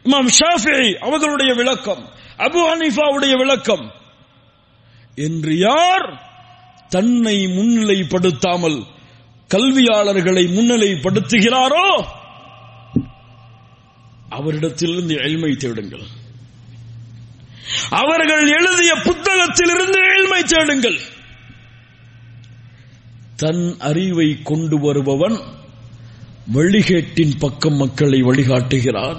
இமாம் ஷாஃபி அவர்களுடைய விளக்கம் அபு ஹனீஃபாவுடைய விளக்கம் என்று யார் தன்னை முன்னிலைப்படுத்தாமல் கல்வியாளர்களை முன்னிலைப்படுத்துகிறாரோ அவரிடத்திலிருந்து எழ்மை தேடுங்கள் அவர்கள் எழுதிய புத்தகத்திலிருந்து ஏழ்மை தேடுங்கள் தன் அறிவை கொண்டு வருபவன் வழிகேட்டின் பக்கம் மக்களை வழிகாட்டுகிறான்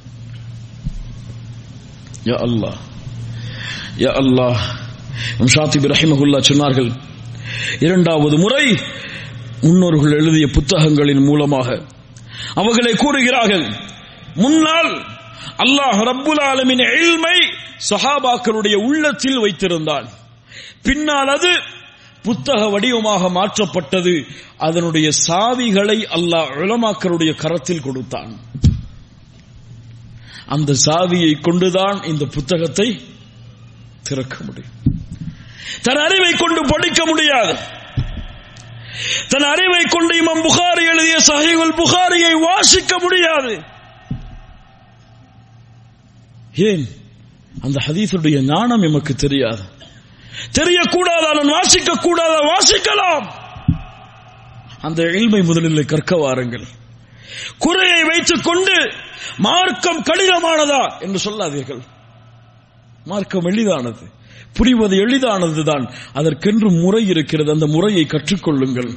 யா அல்லாஹ் யா அல்லாஹ் ஷாத்திப் ரஹிமகுல்லா சொன்னார்கள் இரண்டாவது முறை முன்னோர்கள் எழுதிய புத்தகங்களின் மூலமாக அவர்களை கூறுகிறார்கள் முன்னால் அல்லாஹ் ரப்புல் ஆலமின் எல்மை சஹாபாக்களுடைய உள்ளத்தில் வைத்திருந்தான் பின்னால் அது புத்தக வடிவமாக மாற்றப்பட்டது அதனுடைய சாவிகளை அல்லாஹ் உலமாக்களுடைய கரத்தில் கொடுத்தான் அந்த சாவியை கொண்டுதான் இந்த புத்தகத்தை திறக்க முடியும் தன் அறிவை கொண்டு படிக்க முடியாது தன் அறிவை கொண்டு இமாம் புகாரி எழுதிய சஹீகுல் புகாரியை வாசிக்க முடியாது ஏன் அந்த ஹதீஸுடைய ஞானம் எமக்கு தெரியாது தெரியக்கூடாதா நான் வாசிக்க கூடாதா வாசிக்கலாம் அந்த எளிமை முதலில் கற்க வாருங்கள் குறையை வைத்துக் கொண்டு மார்க்கம் கடினமானதா என்று சொல்லாதீர்கள் மார்க்கம் எளிதானது புரிவது எளிதானதுதான் அதற்கென்று முறை இருக்கிறது அந்த முறையை கற்றுக்கொள்ளுங்கள்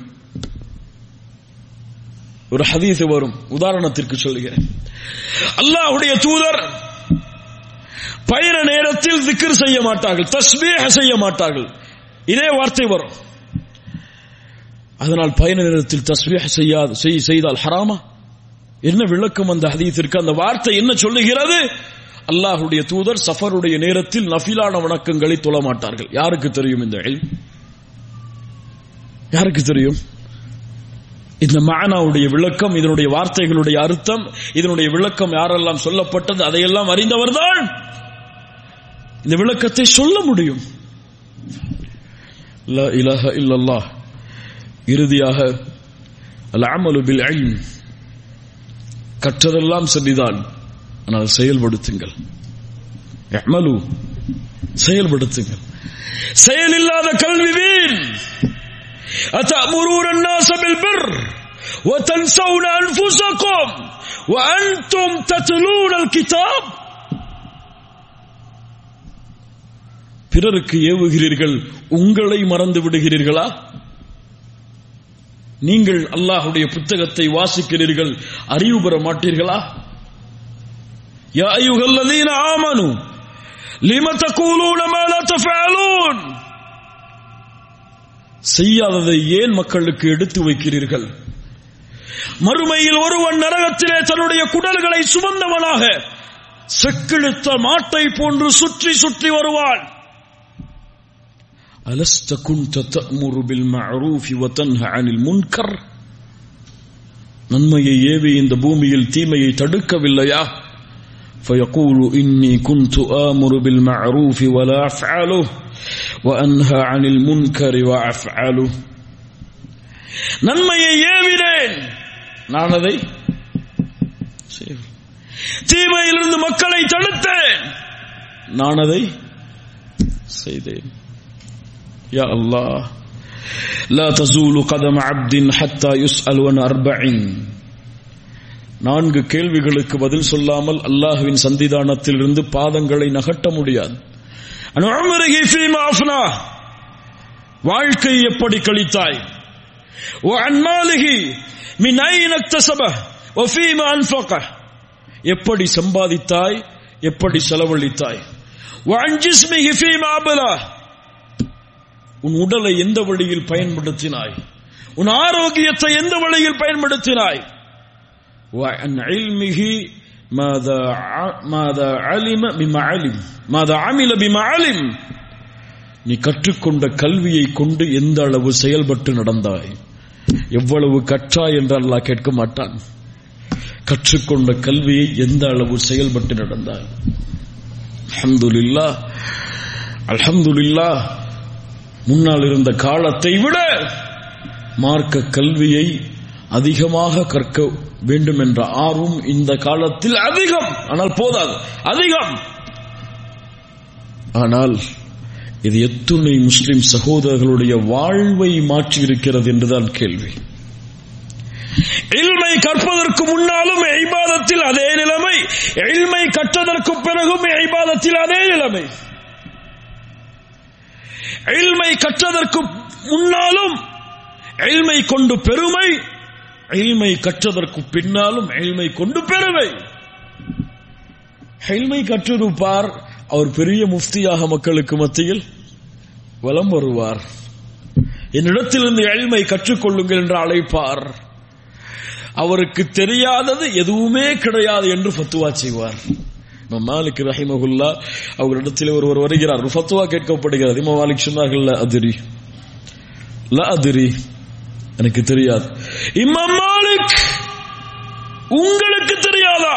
ஒரு ஹதீஸ் வரும் உதாரணத்திற்கு சொல்கிறேன் அல்லாஹுடைய தூதர் பயண நேரத்தில் திக்ர் செய்ய மாட்டார்கள் தஸ்மீக செய்ய மாட்டார்கள் இதே வார்த்தை வரும் அதனால் பயண நேரத்தில் தஸ்மீக செய்யாது செய்தால் ஹராமா என்ன விளக்கம் அந்த ஹதீஸிற்கு அந்த வார்த்தை என்ன சொல்லுகிறது அல்லாஹுடைய தூதர் சஃபருடைய நேரத்தில் நஃபிலான வணக்கங்களை தொழ மாட்டார்கள் யாருக்கு தெரியும் இந்த யாருக்கு தெரியும் இந்த மானாவுடைய விளக்கம் இதனுடைய வார்த்தைகளுடைய அர்த்தம் இதனுடைய விளக்கம் யாரெல்லாம் சொல்லப்பட்டது அதையெல்லாம் அறிந்தவர்தான் இந்த விளக்கத்தை சொல்ல முடியும் இலஹ இல்லல்லாஹ் இறுதியாக அல் அமலு பில் ஐன் கற்றதெல்லாம் சரிதான் ஆனால் செயல்படுத்துங்கள் அமலு செயல்படுத்துங்கள் செயல் இல்லாத கல்வி வீண் أتأمرون الناس بالبر وتنسون أنفسكم وأنتم تتلون الكتاب பிறருக்கு ஏவுகிறீர்கள் உங்களை மறந்து விடுகிறீர்களா நீங்கள் அல்லாஹுடைய புத்தகத்தை வாசிக்கிறீர்கள் அறிவு பெற மாட்டீர்களா யா அய்யுஹல்லதீன ஆமனு லிம தகூலூன மா லா தஃஅலூன் செய்யாததை ஏன் மக்களுக்கு எடுத்து வைக்கிறீர்கள் மறுமையில் ஒருவன் நரகத்திலே தன்னுடைய குடல்களை சுமந்தவனாக செக்கிழுத்த மாட்டை போன்று சுற்றி சுற்றி வருவான் ألست كنت تأمر بالمعروف وتنهى عن المنكر நன்மையை ஏவி இந்த பூமியில் தீமையை தடுக்கவில்லையா فيقول إني كنت آمر بالمعروف ولا أفعله وأنهى عن المنكر وأفعله நன்மையை ஏவினேன் நான் அதை தீமையிலிருந்து மக்களை தடுத்தேன் நான் அதை செய்தேன் يا الله لا تزول قدم عبد حتى يسأل عن أربعين நான்கு கேள்விகளுக்கு பதில் சொல்லாமல் அல்லாஹுவின் சந்திதானத்தில் இருந்து பாதங்களை நகட்ட முடியாது வாழ்க்கை எப்படி கழித்தாய் எப்படி சம்பாதித்தாய் எப்படி செலவழித்தாய் உன் உடலை எந்த வழியில் பயன்படுத்தினாய் உன் ஆரோக்கியத்தை எந்த வழியில் பயன்படுத்தினாய் وعن علمه ماذا ماذا علم بما علم ماذا عمل بما علم நீ கற்றுக்கொண்ட கல்வியை கொண்டு எந்த அளவு செயல்பட்டு நடந்தாய் எவ்வளவு கற்றாய் என்று அல்லாஹ் கேட்க மாட்டான் கற்றுக்கொண்ட கல்வியை எந்த அளவு செயல்பட்டு நடந்தாய் அல்ஹம்துலில்லா அல்ஹம்துலில்லா முன்னால் இருந்த காலத்தை விட மார்க்க கல்வியை அதிகமாக கற்க வேண்டும் என்ற ஆர்வம் இந்த காலத்தில் அதிகம் ஆனால் போதாது அதிகம் ஆனால் இது எத்துணை முஸ்லிம் சகோதரர்களுடைய வாழ்வை மாற்றி இருக்கிறது என்றுதான் கேள்வி இல்மை கற்பதற்கு முன்னாலும் ஐபாதத்தில் அதே நிலைமை இல்மை கற்றதற்கு பிறகும் ஐபாதத்தில் அதே நிலைமை இல்மை கற்றதற்கு முன்னாலும் எல்மை கொண்டு பெருமை எல்மை கற்றதற்கு பின்னாலும் எல்மை கொண்டு பெருமை எல்மை கற்றிருப்பார் அவர் பெரிய முஃப்தியாக மக்களுக்கு மத்தியில் வலம் வருவார் என்னிடத்திலிருந்து எல்மை கற்றுக்கொள்ளுங்கள் என்று அழைப்பார் அவருக்கு தெரியாதது எதுவுமே கிடையாது என்று ஃபத்துவா செய்வார் மாலிக் ரஹிமகுல்லா அவரிடத்தில் ஒருவர் வருகிறார் ஒரு ஃபத்துவா கேட்கப்படுகிறது இமா மாலிக் சொன்னார்கள் அதிரி ல அதிரி எனக்கு தெரியாது இமாம் மாலிக் உங்களுக்கு தெரியாதா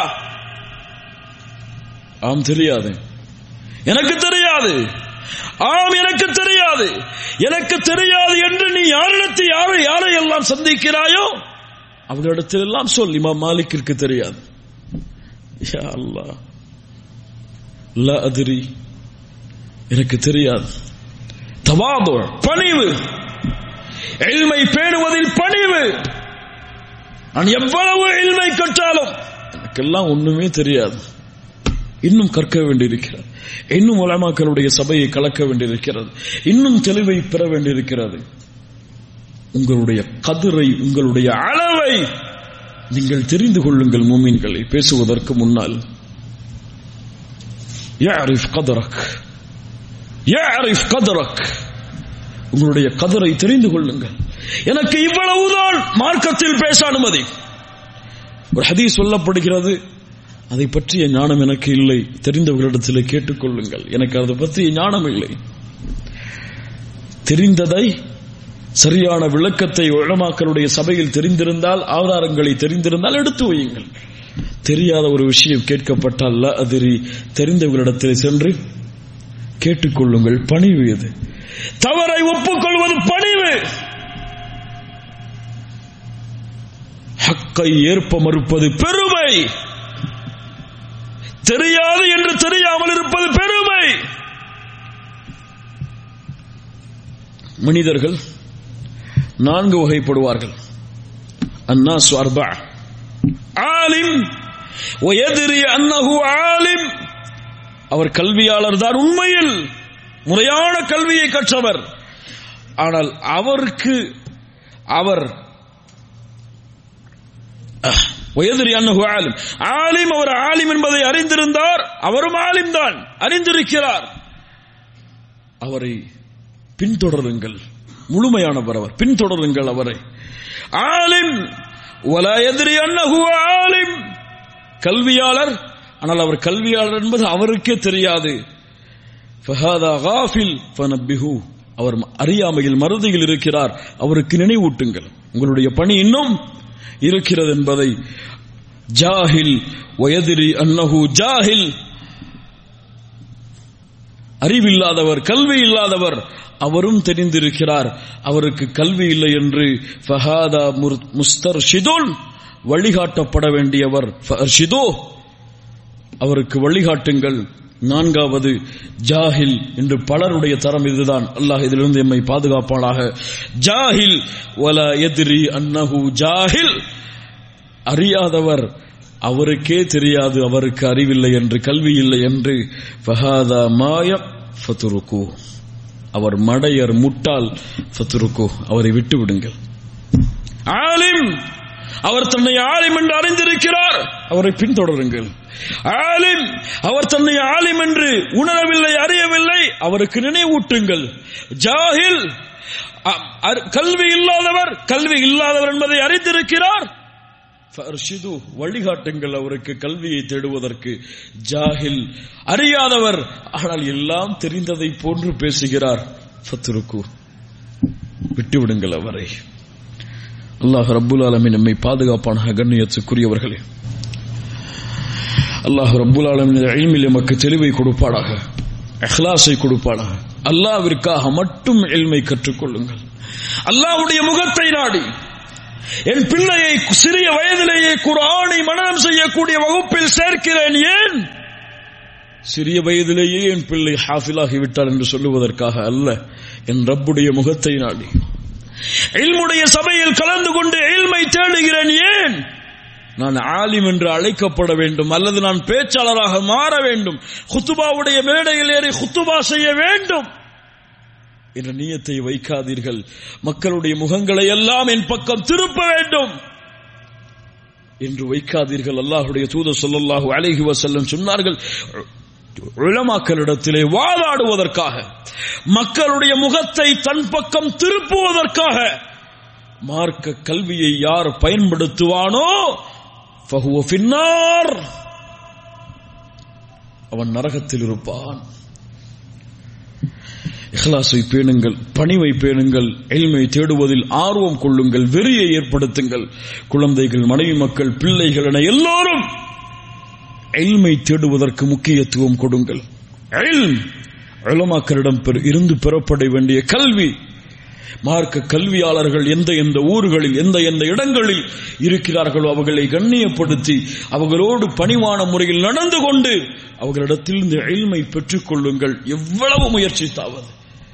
ஆம் தெரியாது எனக்கு தெரியாது ஆம் எனக்கு தெரியாது எனக்கு தெரியாது என்று நீ யாரிடத்தை யாரை யாரை எல்லாம் சந்திக்கிறாயோ அவர்களிடத்தில் எல்லாம் சொல் இமாம் மாலிக்கிற்கு தெரியாது யா அல்லாஹ் ல அதிரி எனக்கு தெரியாது தவாது பணிவு எல்மை பேணுவதில் பணிவு நான் எவ்வளவு எல்மை கற்றாலும் எனக்கெல்லாம் ஒண்ணுமே தெரியாது இன்னும் கற்க வேண்டியிருக்கிறது இன்னும் உலமாக்களுடைய சபையை கலக்க வேண்டியிருக்கிறது இன்னும் தெளிவை பெற வேண்டியிருக்கிறது உங்களுடைய கதிரை உங்களுடைய அளவை நீங்கள் தெரிந்து கொள்ளுங்கள் மூமின்களை பேசுவதற்கு முன்னால் يعرف قدرك يعرف قدرك உங்களுடைய கதரை தெரிந்து கொள்ளுங்கள் எனக்கு இவ்வளவுதான் மார்க்கத்தில் பேச அனுமதி ஒரு ஹதீஸ் சொல்லப்படுகிறது அதை பற்றிய ஞானம் எனக்கு இல்லை தெரிந்தவர்களிடத்தில் கேட்டுக்கொள்ளுங்கள் எனக்கு அதை பற்றிய ஞானம் இல்லை தெரிந்ததை சரியான விளக்கத்தை உளமாக்களுடைய சபையில் தெரிந்திருந்தால் ஆதாரங்களை தெரிந்திருந்தால் எடுத்து வையுங்கள் தெரியாத ஒரு விஷயம் கேட்கப்பட்டால் அதிரி தெரிந்தவர்களிடத்தில் சென்று கேட்டுக்கொள்ளுங்கள் பணிவு இது தவறை ஒப்புக்கொள்வது பணிவு ஹக்கை ஏற்ப மறுப்பது பெருமை தெரியாது என்று தெரியாமல் இருப்பது பெருமை மனிதர்கள் நான்கு வகைப்படுவார்கள் அண்ணா ஸ்வர்பா ஆலிம் ويدري أنه عالم அவர் கல்வியாளர் தான் உண்மையில் முறையான கல்வியை கற்றவர் ஆனால் அவருக்கு அவர் வயதிரி அன்னகு ஆலிம் ஆலிம் அவர் ஆலிம் என்பதை அறிந்திருந்தார் அவரும் ஆலிம் தான் அறிந்திருக்கிறார் அவரை பின்தொடருங்கள் முழுமையானவர் அவர் பின்தொடருங்கள் அவரை ஆலிம் ولا يدري أنه عالم கல்வியாளர் ஆனால் அவர் கல்வியாளர் என்பது அவருக்கே தெரியாது ஃபஹாதா காஃபில் ஃபனப்பிஹு அவர் அறியாமையில் மருதியில் இருக்கிறார் அவருக்கு நினைவூட்டுங்கள் உங்களுடைய பணி இன்னும் இருக்கிறது என்பதை ஜாஹில் வயதிரி அன்னஹு ஜாஹில் அறிவில்லாதவர் கல்வி இல்லாதவர் அவரும் தெரிந்திருக்கிறார் அவருக்கு கல்வி இல்லை என்று ஃபஹாதா முஸ்தர் ஷிதுல் வழிகாட்டப்பட வேண்டியவர் ஷிதோ அவருக்கு வழிகாட்டுங்கள் நான்காவது ஜாஹில் என்று பலருடைய தரம் இதுதான் அல்லாஹ் இதிலிருந்து எம்மை பாதுகாப்பானாக ஜாஹில் வல எதிரி அன்னஹு ஜாஹில் அறியாதவர் அவருக்கே தெரியாது அவருக்கு அறிவில்லை என்று கல்வி இல்லை என்று ஃபஹாதா மாய ஃபதுருக்கு அவர் மடையர் முட்டாள் ஃபதுருக்கு அவரை விட்டு விடுங்கள் ஆலிம் அவர் தன்னை ஆலிம் என்று அறிந்திருக்கிறார் அவரை பின்தொடருங்கள் ஆலிம் அவர் தன்னை ஆலிம் என்று உணரவில்லை அறியவில்லை அவருக்கு நினைவூட்டுங்கள் ஜாஹில் கல்வி இல்லாதவர் கல்வி இல்லாதவர் என்பதை அறிந்திருக்கிறார் வழிகாட்டுங்கள் அவருக்கு கல்வியை தேடுவதற்கு ஜாஹில் அறியாதவர் ஆனால் எல்லாம் தெரிந்ததை போன்று பேசுகிறார் ஃபத்துருக்கு விட்டுவிடுங்கள் அவரை அல்லாஹ் ரப்புல் ஆலமின் நம்மை பாதுகாப்பான கண்ணியத்துக்குரியவர்களே அல்லாஹ் ரப்புல் ஆலமின் எல்மில் எமக்கு தெளிவை கொடுப்பாடாக அஹ்லாஸை கொடுப்பாடாக அல்லாவிற்காக மட்டும் எல்மை கற்றுக்கொள்ளுங்கள் அல்லாஹ்வுடைய முகத்தை நாடி என் பிள்ளையை சிறிய வயதிலேயே குர்ஆனை மனனம் செய்யக்கூடிய வகுப்பில் சேர்க்கிறேன் ஏன் சிறிய வயதிலேயே என் பிள்ளை ஹாஃபிலாகி விட்டார் என்று சொல்லுவதற்காக அல்ல என் ரப்புடைய முகத்தை நாடி இல்முடைய சபையில் கலந்து கொண்டு இல்மை தேடுகிறேன் ஏன் நான் ஆலிம் என்று அழைக்கப்பட வேண்டும் அல்லது நான் பேச்சாளராக மாற வேண்டும் குத்துபாவுடைய மேடையில் ஏறி குத்துபா செய்ய வேண்டும் என்ற நியத்தை வைக்காதீர்கள் மக்களுடைய முகங்களை எல்லாம் என் பக்கம் திருப்ப வேண்டும் என்று வைக்காதீர்கள் அல்லாஹுடைய தூதர் சொல்லல்லாஹு அலைஹி வஸல்லம் சொன்னார்கள் உளமாக்களிடத்திலே வாதாடுவதற்காக மக்களுடைய முகத்தை தன் பக்கம் திருப்புவதற்காக மார்க்க கல்வியை யார் பயன்படுத்துவானோ ஃபஹுவ ஃபின்னார் அவன் நரகத்தில் இருப்பான் இஹ்லாஸை பேணுங்கள் பணிவை பேணுங்கள் எளிமை தேடுவதில் ஆர்வம் கொள்ளுங்கள் வெறியை ஏற்படுத்துங்கள் குழந்தைகள் மனைவி மக்கள் பிள்ளைகள் என எல்லோரும் எல்மை தேடுவதற்கு முக்கியத்துவம் கொடுங்கள் உலமாக்களிடம் இருந்து பெறப்பட வேண்டிய கல்வி மார்க்க கல்வியாளர்கள் எந்த எந்த ஊர்களில் எந்த எந்த இடங்களில் இருக்கிறார்களோ அவர்களை கண்ணியப்படுத்தி அவர்களோடு பணிவான முறையில் நடந்து கொண்டு அவர்களிடத்தில் இந்த எளிமை பெற்றுக் கொள்ளுங்கள் எவ்வளவு முயற்சித்தாவது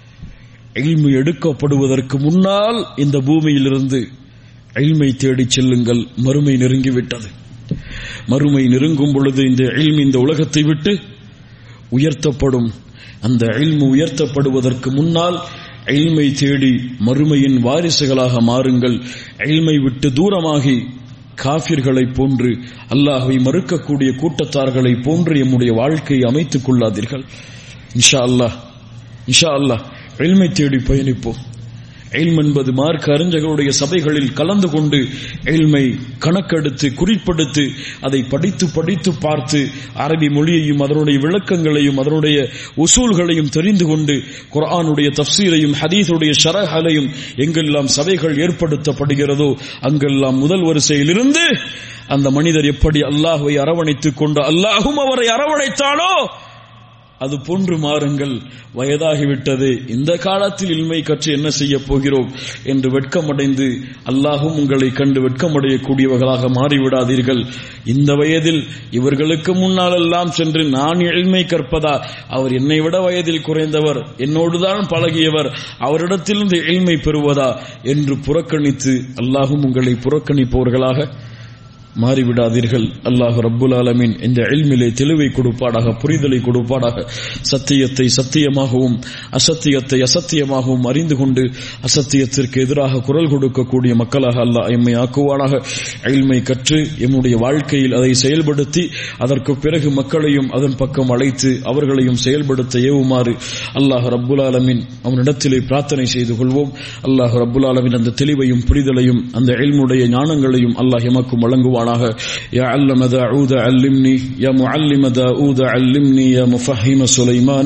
எளிமை எடுக்கப்படுவதற்கு முன்னால் இந்த பூமியிலிருந்து எளிமை தேடிச் செல்லுங்கள் மறுமை நெருங்கிவிட்டது மறுமை நெருங்கும் பொழுது இந்த எல்மி இந்த உலகத்தை விட்டு உயர்த்தப்படும் அந்த எல்மு உயர்த்தப்படுவதற்கு முன்னால் எல்மை தேடி மறுமையின் வாரிசுகளாக மாறுங்கள் எல்மை விட்டு தூரமாகி காபிர்களை போன்று அல்லாஹை மறுக்கக்கூடிய கூட்டத்தார்களை போன்று எம்முடைய வாழ்க்கையை அமைத்துக் கொள்ளாதீர்கள் இன்ஷா அல்லாஹ் இன்ஷா அல்லாஹ் எல்மை தேடி பயணிப்போம் எல்ம் என்பது மார்க்க அறிஞர்களுடைய சபைகளில் கலந்து கொண்டு எல்மை கணக்கெடுத்து குறிப்பெடுத்து அதை படித்து படித்து பார்த்து அரபி மொழியையும் அதனுடைய விளக்கங்களையும் அதனுடைய உசூல்களையும் தெரிந்து கொண்டு குரானுடைய தப்சீரையும் ஹதீஸுடைய ஷரஹலையும் எங்கெல்லாம் சபைகள் ஏற்படுத்தப்படுகிறதோ அங்கெல்லாம் முதல் வரிசையிலிருந்து அந்த மனிதர் எப்படி அல்லாஹுவை அரவணைத்துக் கொண்டு அல்லாஹும் அவரை அரவணைத்தானோ அது போன்று மாறுங்கள் வயதாகிவிட்டது இந்த காலத்தில் இல்மை கற்று என்ன செய்ய போகிறோம் என்று வெட்கமடைந்து அல்லாஹும் உங்களை கண்டு வெட்கமடையக்கூடியவர்களாக மாறிவிடாதீர்கள் இந்த வயதில் இவர்களுக்கு முன்னாலெல்லாம் சென்று நான் எளிமை கற்பதா அவர் என்னை விட வயதில் குறைந்தவர் என்னோடுதான் பழகியவர் அவரிடத்திலிருந்து எளிமை பெறுவதா என்று புறக்கணித்து அல்லாஹும் உங்களை புறக்கணிப்பவர்களாக மாறிவிடாதீர்கள் அல்லாஹ் ரப்புல் ஆலமின் இந்த எல்மிலே தெளிவை கொடுப்பாடாக புரிதலை கொடுப்பாடாக சத்தியத்தை சத்தியமாகவும் அசத்தியத்தை அசத்தியமாகவும் அறிந்து கொண்டு அசத்தியத்திற்கு எதிராக குரல் கொடுக்கக்கூடிய மக்களாக அல்லாஹ் எம்மை ஆக்குவானாக எல்மை கற்று எம்முடைய வாழ்க்கையில் அதை செயல்படுத்தி அதற்கு பிறகு மக்களையும் அதன் பக்கம் அழைத்து அவர்களையும் செயல்படுத்த ஏவுமாறு அல்லாஹ் ரப்புல் ஆலமின் அவனிடத்திலே பிரார்த்தனை செய்து கொள்வோம் அல்லாஹ் ரப்புல் ஆலமின் அந்த தெளிவையும் புரிதலையும் அந்த எல்முடைய ஞானங்களையும் அல்லாஹ் எமக்கும் வழங்குவான் سبحانه يا علم داود علمني يا معلم داود علمني يا مفهم سليمان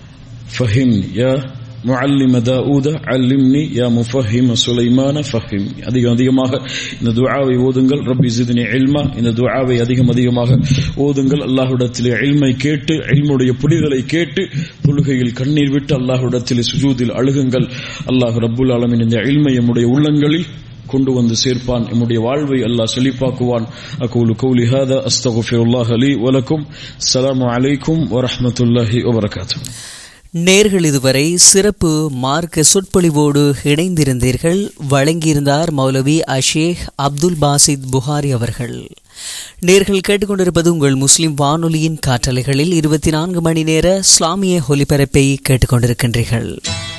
فهمني يا معلم داود علمني يا مفهم سليمان فهمني அதிகம் அதிகமாக இந்த துஆவை ஓதுங்கள் ரப்பி ஜித்னி இல்மா இந்த துஆவை அதிகம் அதிகமாக ஓதுங்கள் அல்லாஹ்விடத்திலே இல்மை கேட்டு இல்முடைய புரிதலை கேட்டு தொழுகையில் கண்ணீர் விட்டு அல்லாஹ்விடத்திலே சுஜூதில் அழுகுங்கள் அல்லாஹ் ரப்புல் ஆலமீன் இந்த இல்மை நம்முடைய உள்ளங்களில் கொண்டு வந்து சேர்ப்பான் நம்முடைய வாழ்வை அல்லாஹ் செழிப்பாக்குவான் அகூலு கௌலி ஹாதா அஸ்தகுஃபிருல்லாஹ் லி வலக்கும் அஸ்ஸலாமு அலைக்கும் வரஹ்மத்துல்லாஹி வபரகாத்துஹு நேர்கள் இதுவரை சிறப்பு மார்க்க சொற்பொழிவோடு இணைந்திருந்தீர்கள் வழங்கியிருந்தார் மௌலவி அஷேக் அப்துல் பாசித் புகாரி அவர்கள் நேர்கள் கேட்டுக்கொண்டிருப்பது உங்கள் முஸ்லிம் வானொலியின் காற்றலைகளில் இருபத்தி நான்கு மணி நேர இஸ்லாமிய ஒலிபரப்பை கேட்டுக்கொண்டிருக்கின்றீர்கள்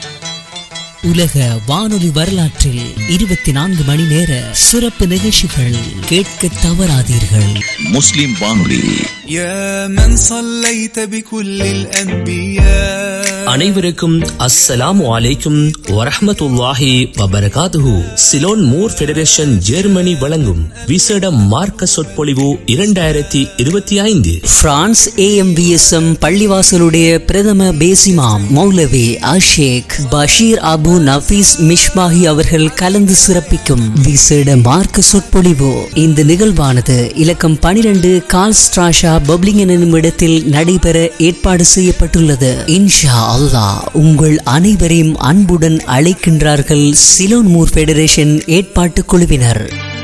உலக வானொலி வரலாற்றில் இருபத்தி நான்கு மணி நேர சிறப்பு நிகழ்ச்சிகள் கேட்க தவறாதீர்கள் முஸ்லிம் வானொலி يا من صليت بكل الأنبياء அனைவருக்கும் அஸ்ஸலாமு அலைக்கும் வரஹ்மத்துல்லாஹி வபரகாதுஹு சிலோன் மூர் ஃபெடரேஷன் ஜெர்மனி வழங்கும் விசேட மார்க்க சொற்பொழிவு இரண்டாயிரத்தி இருபத்தி ஐந்து பிரான்ஸ் ஏஎம்பிஎஸ்எம் பள்ளிவாசலுடைய பிரதம பேசிமாம் மௌலவி அஷேக் பஷீர் அபு அபு நஃபீஸ் மிஷ்மாஹி அவர்கள் கலந்து சிறப்பிக்கும் விசேட மார்க்க சொற்பொழிவு இந்த நிகழ்வானது இலக்கம் பனிரெண்டு கால் ஸ்ட்ராஷா பப்ளிங் எனும் இடத்தில் நடைபெற ஏற்பாடு செய்யப்பட்டுள்ளது இன்ஷா அல்லாஹ் உங்கள் அனைவரையும் அன்புடன் அழைக்கின்றார்கள் சிலோன் மூர் ஃபெடரேஷன் ஏற்பாட்டு குழுவினர்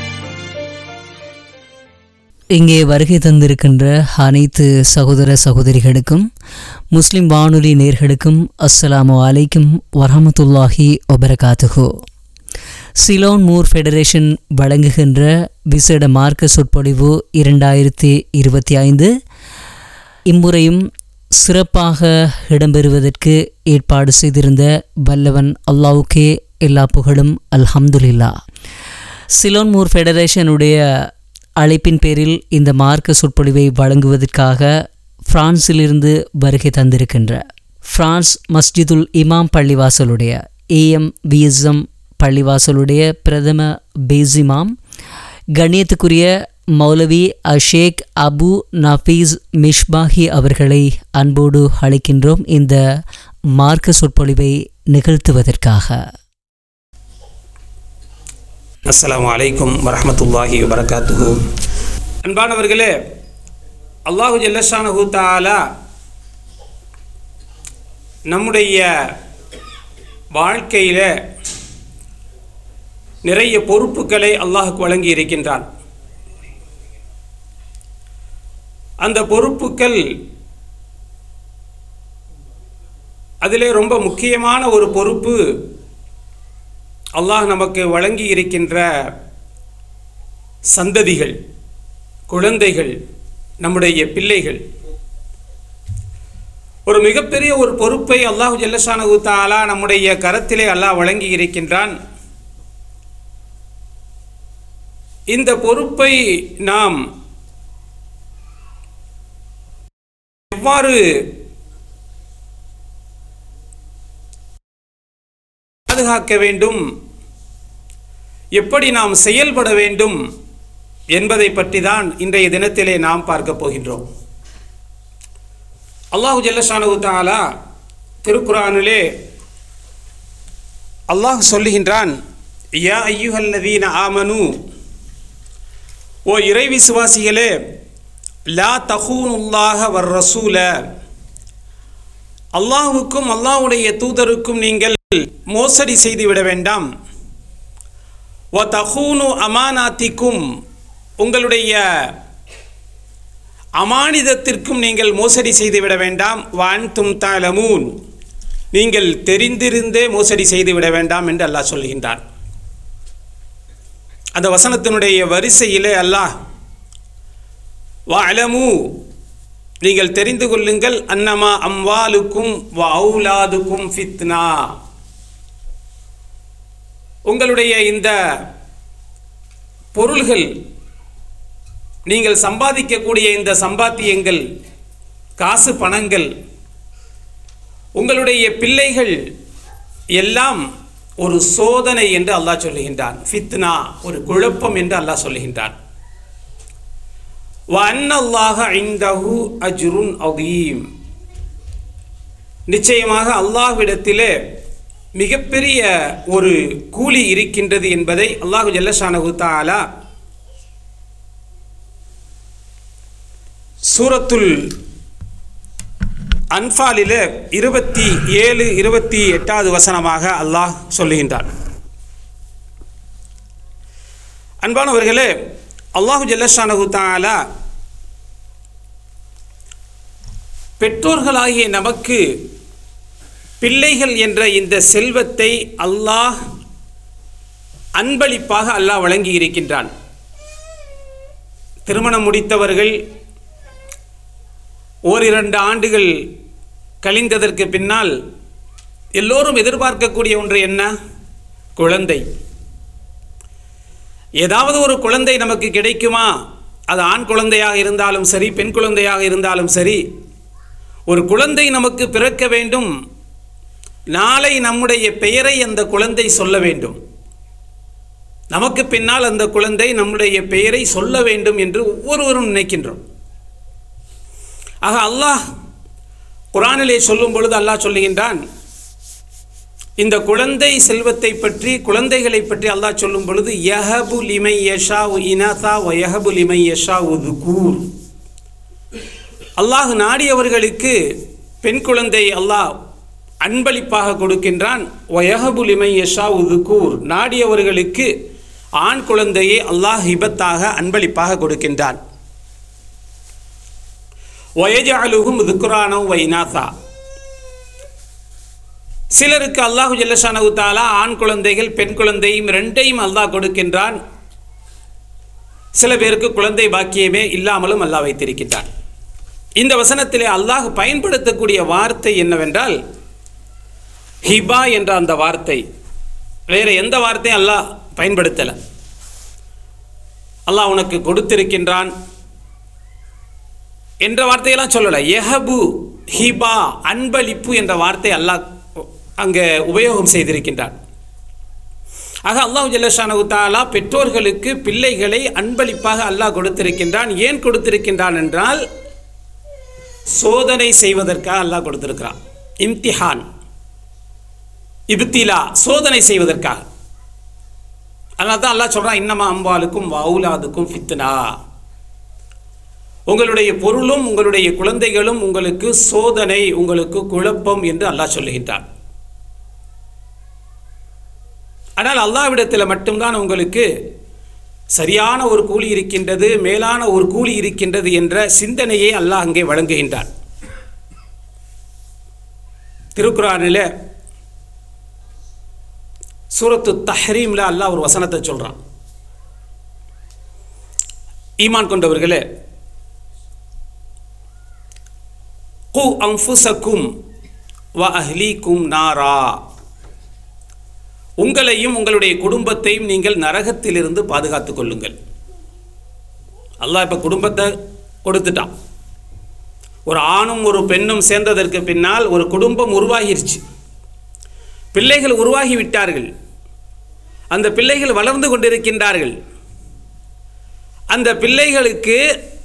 இங்கே வருகை தந்திருக்கின்ற அனைத்து சகோதர சகோதரிகளுக்கும் முஸ்லிம் வானொலி நேர்களுக்கும் அஸ்ஸலாமு அலைக்கும் வரஹமத்துல்லாஹி வபரகாத்துஹு சிலோன் மூர் ஃபெடரேஷன் வழங்குகின்ற விசேட மார்க்க சொற்பொழிவு இரண்டாயிரத்தி இருபத்தி ஐந்து இம்முறையும் சிறப்பாக இடம்பெறுவதற்கு ஏற்பாடு செய்திருந்த வல்லவன் அல்லாவுக்கே எல்லா புகழும் அல்ஹம்துலில்லா சிலோன் மூர் ஃபெடரேஷனுடைய அழைப்பின் பேரில் இந்த மார்க்க சொற்பொழிவை வழங்குவதற்காக பிரான்சிலிருந்து வருகை தந்திருக்கின்ற பிரான்ஸ் மஸ்ஜிதுல் இமாம் பள்ளிவாசலுடைய ஏஎம் விஎஸ்எம் பள்ளிவாசலுடைய பிரதம பேசிமாம் கண்ணியத்துக்குரிய மௌலவி அஷேக் அபு நஃபீஸ் மிஷ்பாஹி அவர்களை அன்போடு அழைக்கின்றோம் இந்த மார்க்க சொற்பொழிவை நிகழ்த்துவதற்காக அஸ்ஸலாமு அலைக்கும் வரஹமத்துல்லாஹி வபரகாத்துஹு அன்பானவர்களே அல்லாஹு ஜல்லஷானஹு தாலா நம்முடைய வாழ்க்கையில் நிறைய பொறுப்புகளை அல்லாஹுக்கு வழங்கி இருக்கின்றான் அந்த பொறுப்புகள் அதிலே ரொம்ப முக்கியமான ஒரு பொறுப்பு அல்லாஹ் நமக்கு வழங்கி இருக்கின்ற சந்ததிகள் குழந்தைகள் நம்முடைய பிள்ளைகள் ஒரு மிகப்பெரிய ஒரு பொறுப்பை அல்லாஹு ஜல்லஷானு தாலா நம்முடைய கரத்திலே அல்லாஹ் வழங்கி இருக்கின்றான் இந்த பொறுப்பை நாம் எவ்வாறு பாதுகாக்க வேண்டும் எப்படி நாம் செயல்பட வேண்டும் என்பதை பற்றி தான் இன்றைய தினத்திலே நாம் பார்க்க போகின்றோம் அல்லாஹு ஜல்லஷானு தாலா திருக்குறானிலே அல்லாஹ் சொல்லுகின்றான் யா ஐயுஹல்லதீன ஆமனு ஓ இறை விசுவாசிகளே லா தஹூனுல்லாஹ வர் ரசூல அல்லாஹுக்கும் அல்லாஹுடைய தூதருக்கும் நீங்கள் மோசடி செய்துவிட வேண்டாம் வ தஹூனு அமானாத்திக்கும் உங்களுடைய அமானிதத்திற்கும் நீங்கள் மோசடி செய்துவிட வேண்டாம் வான் தும் தாலமூன் நீங்கள் தெரிந்திருந்தே மோசடி செய்துவிட வேண்டாம் என்று அல்லாஹ் சொல்கின்றான் அந்த வசனத்தினுடைய வரிசையிலே அல்லாஹ் வலமு நீங்கள் தெரிந்து கொள்ளுங்கள் அன்னமா அம்வாலுக்கும் வ அவுலாதுக்கும் ஃபித்னா உங்களுடைய இந்த பொருள்கள் நீங்கள் சம்பாதிக்கக்கூடிய இந்த சம்பாத்தியங்கள் காசு பணங்கள் உங்களுடைய பிள்ளைகள் எல்லாம் ஒரு சோதனை என்று அல்லாஹ் சொல்லுகின்றான் ஃபித்னா ஒரு குழப்பம் என்று அல்லாஹ் சொல்லுகின்றான் வன்னல்லாஹ ஐந்தஹு அஜ்ருன் அதீம் நிச்சயமாக அல்லாஹ்விடத்திலே மிகப்பெரிய ஒரு கூலி இருக்கின்றது என்பதை அல்லாஹு ஜல்லஷானஹு தாலா சூரத்துல் அன்ஃபாலில் இருபத்தி ஏழு இருபத்தி எட்டாவது வசனமாக அல்லாஹ் சொல்லுகின்றான் அன்பானவர்களே அல்லாஹு ஜல்லஷானஹு தாலா பெற்றோர்களாகிய நமக்கு பிள்ளைகள் என்ற இந்த செல்வத்தை அல்லாஹ் அன்பளிப்பாக அல்லாஹ் வழங்கி இருக்கின்றான் திருமணம் முடித்தவர்கள் ஓரிரண்டு ஆண்டுகள் கழிந்ததற்கு பின்னால் எல்லோரும் எதிர்பார்க்கக்கூடிய ஒன்று என்ன குழந்தை ஏதாவது ஒரு குழந்தை நமக்கு கிடைக்குமா அது ஆண் குழந்தையாக இருந்தாலும் சரி பெண் குழந்தையாக இருந்தாலும் சரி ஒரு குழந்தை நமக்கு பிறக்க வேண்டும் நாளை நம்முடைய பெயரை அந்த குழந்தை சொல்ல வேண்டும் நமக்கு பின்னால் அந்த குழந்தை நம்முடைய பெயரை சொல்ல வேண்டும் என்று ஒவ்வொருவரும் நினைக்கின்றோம் ஆக அல்லாஹ் குரானிலே சொல்லும் பொழுது அல்லாஹ் சொல்லுகின்றான் இந்த குழந்தை செல்வத்தை பற்றி குழந்தைகளை பற்றி அல்லாஹ் சொல்லும் பொழுது யஹபு லிமை யஷா இனதா வ யஹபு லிமை யஷா உதுகூர் அல்லாஹ் நாடியவர்களுக்கு பெண் குழந்தை அல்லாஹ் அன்பளிப்பாக கொடுக்கின்றான் வயஹபு லிமை யஷா உதுகூர் நாடியவர்களுக்கு ஆண் குழந்தையை அல்லாஹ் ஹிபத்தாக அன்பளிப்பாக கொடுக்கின்றான் வயஜாலுகும் துக்குரானோ வைநாசா சிலருக்கு அல்லாஹு ஜல்லஷானு தாலா ஆண் குழந்தைகள் பெண் குழந்தையும் ரெண்டையும் அல்லாஹ் கொடுக்கின்றான் சில பேருக்கு குழந்தை பாக்கியமே இல்லாமலும் அல்லாஹ் வைத்திருக்கின்றான் இந்த வசனத்திலே அல்லாஹ் பயன்படுத்தக்கூடிய வார்த்தை என்னவென்றால் ஹிபா என்ற அந்த வார்த்தை வேற எந்த வார்த்தையும் அல்லாஹ் பயன்படுத்தலை அல்லாஹ் உனக்கு கொடுத்திருக்கின்றான் என்ற வார்த்தையெல்லாம் சொல்லலை எஹபு ஹிபா அன்பளிப்பு என்ற வார்த்தை அல்லாஹ் அங்கே உபயோகம் செய்திருக்கின்றான் ஆக அல்லாஹ் ஜல்லஷானு தாலா பெற்றோர்களுக்கு பிள்ளைகளை அன்பளிப்பாக அல்லாஹ் கொடுத்திருக்கின்றான் ஏன் கொடுத்திருக்கின்றான் என்றால் சோதனை செய்வதற்காக அல்லாஹ் கொடுத்திருக்கிறான் இம்திஹான் இப்திலா சோதனை செய்வதற்காக அதனால தான் அல்லாஹ் சொல்கிறான் இன்னமா அம்பாலுக்கும் வவுலாதுக்கும் ஃபித்னா உங்களுடைய பொருளும் உங்களுடைய குழந்தைகளும் உங்களுக்கு சோதனை உங்களுக்கு குழப்பம் என்று அல்லாஹ் சொல்லுகின்றான் ஆனால் அல்லாவிடத்தில் மட்டும்தான் உங்களுக்கு சரியான ஒரு கூலி இருக்கின்றது மேலான ஒரு கூலி இருக்கின்றது என்ற சிந்தனையை அல்லாஹ் அங்கே வழங்குகின்றான் திருக்குறானில் சூரத்து தஹ்ரீம்ல அல்லாஹ் ஒரு வசனத்தை சொல்றான் ஈமான் கொண்டவர்களே கு அம்புசக்கும் வ அஹ்லீக்கும் நாரா உங்களையும் உங்களுடைய குடும்பத்தையும் நீங்கள் நரகத்திலிருந்து பாதுகாத்துக் கொள்ளுங்கள் அல்லாஹ் இப்போ குடும்பத்தை கொடுத்துட்டான் ஒரு ஆணும் ஒரு பெண்ணும் சேர்ந்ததற்கு பின்னால் ஒரு குடும்பம் உருவாகிருச்சு பிள்ளைகள் உருவாகி விட்டார்கள் அந்த பிள்ளைகள் வளர்ந்து கொண்டிருக்கின்றார்கள் அந்த பிள்ளைகளுக்கு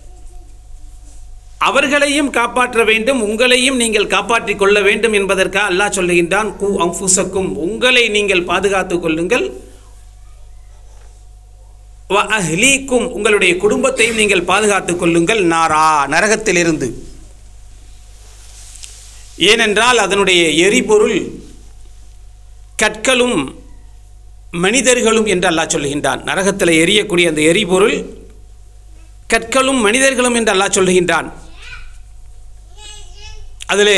அவர்களையும் காப்பாற்ற வேண்டும் உங்களையும் நீங்கள் காப்பாற்றிக் கொள்ள வேண்டும் என்பதற்காக அல்லாஹ் சொல்லுகின்றான் கு அம்புசக்கும் உங்களை நீங்கள் பாதுகாத்துக் கொள்ளுங்கள் வ அஹ்லீக்கும் உங்களுடைய குடும்பத்தையும் நீங்கள் பாதுகாத்துக் கொள்ளுங்கள் நாரா நரகத்திலிருந்து ஏனென்றால் அதனுடைய எரிபொருள் கற்களும் மனிதர்களும் என்று அல்லாஹ் சொல்லுகின்றான் நரகத்தில் எரியக்கூடிய அந்த எரிபொருள் கற்களும் மனிதர்களும் என்று அல்லாஹ் சொல்லுகின்றான் அதிலே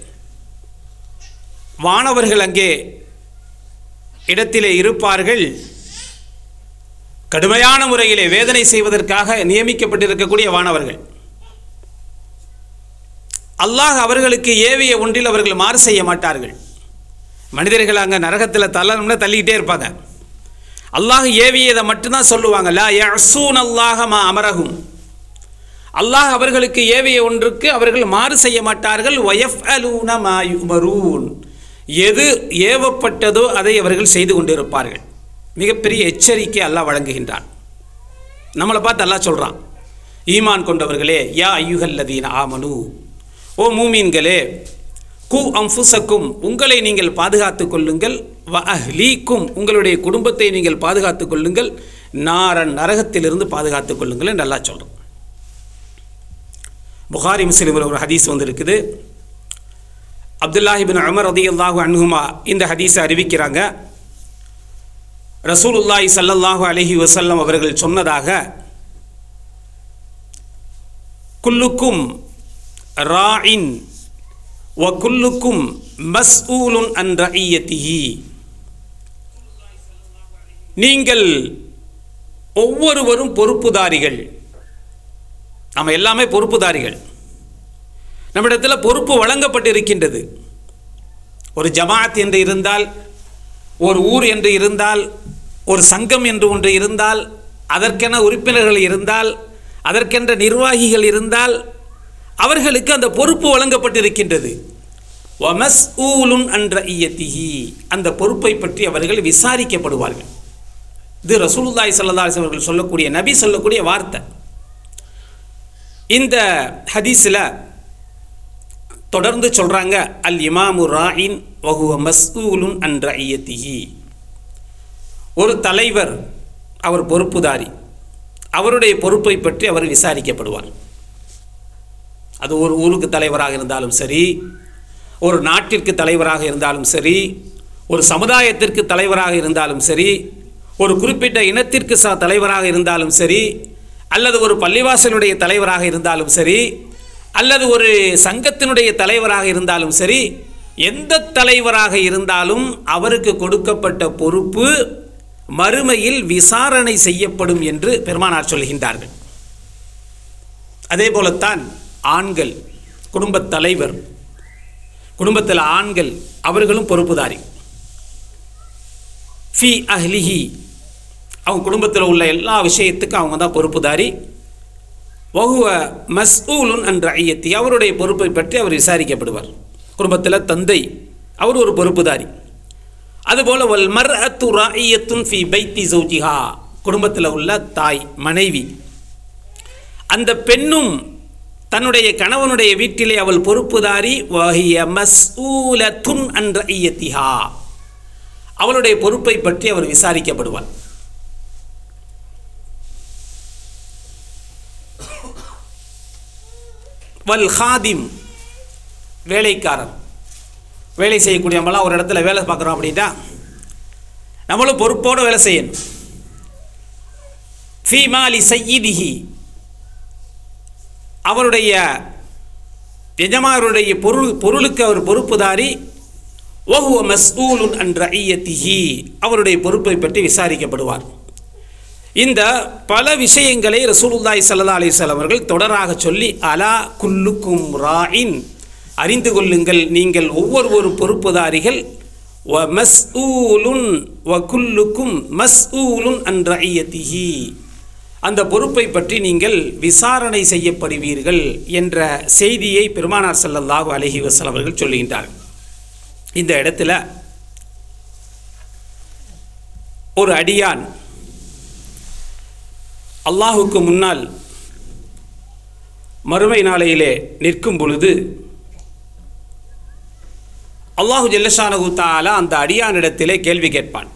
வானவர்கள் அங்கே இடத்திலே இருப்பார்கள் கடுமையான முறையிலே வேதனை செய்வதற்காக நியமிக்கப்பட்டிருக்கக்கூடிய வானவர்கள் அல்லாஹ் அவர்களுக்கு ஏவிய ஒன்றில் அவர்கள் மாறு செய்ய மாட்டார்கள் மனிதர்கள் அங்கே நரகத்தில் தள்ளணும்னா தள்ளிக்கிட்டே இருப்பாங்க அல்லாஹ் ஏவியதை மட்டும்தான் சொல்லுவாங்க லா யசூன் அல்லாஹ மா அமரகும் அல்லாஹ் அவர்களுக்கு ஏவிய ஒன்றுக்கு அவர்கள் மாறு செய்ய மாட்டார்கள் ஒயஃப் அலூன மா யுமரூன் எது ஏவப்பட்டதோ அதை அவர்கள் செய்து கொண்டிருப்பார்கள் மிகப்பெரிய எச்சரிக்கை அல்லாஹ் வழங்குகின்றான் நம்மளை பார்த்து அல்லாஹ் சொல்கிறான் ஈமான் கொண்டவர்களே யா ஐயுகல்லதீன் ஆமனு ஓ மூமீன்களே கு அம்புசக்கும் உங்களை நீங்கள் பாதுகாத்துக் கொள்ளுங்கள் வ அஹ்லீக்கும் உங்களுடைய குடும்பத்தை நீங்கள் பாதுகாத்துக் கொள்ளுங்கள் நாரன் நரகத்திலிருந்து பாதுகாத்துக் கொள்ளுங்கள் என்று அல்லாஹ் சொல்கிறோம் புகாரி முஸ்லீமில் ஒரு ஹதீஸ் வந்திருக்குது அப்துல்லாஹிபின் அமர் ரதியல்லாஹு அன்ஹுமா இந்த ஹதீஸை அறிவிக்கிறாங்க ரசூலுல்லாஹி ஸல்லல்லாஹு அலைஹி வஸல்லம் அவர்கள் சொன்னதாக குல்லுக்கும் ராயின் வ குல்லுக்கும் மஸ்ஊலுன் அன் ரஇயத்திஹி நீங்கள் ஒவ்வொருவரும் பொறுப்புதாரிகள் நம்ம எல்லாமே பொறுப்புதாரிகள் நம்மிடத்தில் பொறுப்பு வழங்கப்பட்டிருக்கின்றது ஒரு ஜமாத் என்று இருந்தால் ஒரு ஊர் என்று இருந்தால் ஒரு சங்கம் என்று ஒன்று இருந்தால் அதற்கென உறுப்பினர்கள் இருந்தால் அதற்கென்ற நிர்வாகிகள் இருந்தால் அவர்களுக்கு அந்த பொறுப்பு வழங்கப்பட்டிருக்கின்றது வமஸ் ஊலுன் அன்ற ஈயத்திஹி அந்த பொறுப்பை பற்றி அவர்கள் விசாரிக்கப்படுவார்கள் இது ரசூலுல்லாய் சல்லல்லாஸ் அவர்கள் சொல்லக்கூடிய நபி சொல்லக்கூடிய வார்த்தை இந்த ஹதீஸில் தொடர்ந்து சொல்றாங்க அல் இமாமு ராயின் வகுவ மஸ்ஊலுன் அன் ரஐயத்திஹி ஒரு தலைவர் அவர் பொறுப்புதாரி அவருடைய பொறுப்பை பற்றி அவர் விசாரிக்கப்படுவார் அது ஒரு ஊருக்கு தலைவராக இருந்தாலும் சரி ஒரு நாட்டிற்கு தலைவராக இருந்தாலும் சரி ஒரு சமுதாயத்திற்கு தலைவராக இருந்தாலும் சரி ஒரு குறிப்பிட்ட இனத்திற்கு ச தலைவராக இருந்தாலும் சரி அல்லது ஒரு பள்ளிவாசலுடைய தலைவராக இருந்தாலும் சரி அல்லது ஒரு சங்கத்தினுடைய தலைவராக இருந்தாலும் சரி எந்த தலைவராக இருந்தாலும் அவருக்கு கொடுக்கப்பட்ட பொறுப்பு மறுமையில் விசாரணை செய்யப்படும் என்று பெருமானார் சொல்கின்றார்கள் அதே போலத்தான் ஆண்கள் குடும்பத் தலைவர் குடும்பத்தில் ஆண்கள் அவர்களும் பொறுப்புதாரி ஃபி அஹ்லிஹி அவங்க குடும்பத்தில் உள்ள எல்லா விஷயத்துக்கும் அவங்க தான் பொறுப்புதாரி வகுவ மஸ்ஊலுன் என்ற ஐயத்தி அவருடைய பொறுப்பை பற்றி அவர் விசாரிக்கப்படுவார் குடும்பத்தில் தந்தை அவர் ஒரு பொறுப்புதாரி அதுபோல் வல் மர் அத்து ராயத்துன் ஃபி பைத்தி சௌஜிஹா குடும்பத்தில் உள்ள தாய் மனைவி அந்த பெண்ணும் தன்னுடைய கணவனுடைய வீட்டிலே அவள் பொறுப்புதாரி வஹிய மஸ்ஊலத்துன் அன்ற ஐயத்திஹா அவளுடைய பொறுப்பை பற்றி அவர் விசாரிக்கப்படுவார் வல் ஹாதிம் வேலைக்காரர் வேலை செய்யக்கூடிய நம்மளாம் ஒரு இடத்துல வேலை பார்க்குறோம் அப்படின்னா நம்மளும் பொறுப்போடு வேலை செய்யணும் ஃபீமாலி சையிதிஹி அவருடைய எஜமானருடைய பொருள் பொருளுக்கு அவர் பொறுப்புதாரி ஓஹுவ மஸ்ஊலுன் அன்ற ஐயத்திஹி அவருடைய பொறுப்பை பற்றி விசாரிக்கப்படுவார் இந்த பல விஷயங்களை ரசூலுல்லாஹி ஸல்லல்லாஹு அலைஹி வஸல்லம் அவர்கள் தொடராக சொல்லி அலா குல்லுக்கும் ராயின் அறிந்து கொள்ளுங்கள் நீங்கள் ஒவ்வொரு பொறுப்புதாரிகள் வ மஸ்ஊலுன் வ குல்லுக்கும் மஸ்ஊலுன் அன் ரஐயத்திஹி அந்த பொறுப்பை பற்றி நீங்கள் விசாரணை செய்யப்படுவீர்கள் என்ற செய்தியை பெருமானார் ஸல்லல்லாஹு அலைஹி வஸல்லம் அவர்கள் சொல்லுகின்றார்கள் இந்த இடத்துல ஒரு அடியான் அல்லாஹுக்கு முன்னால் மறுமை நாளையிலே நிற்கும் பொழுது அல்லாஹு ஜல்லஷானகு தாலா அந்த அடியானிடத்திலே கேள்வி கேட்பான்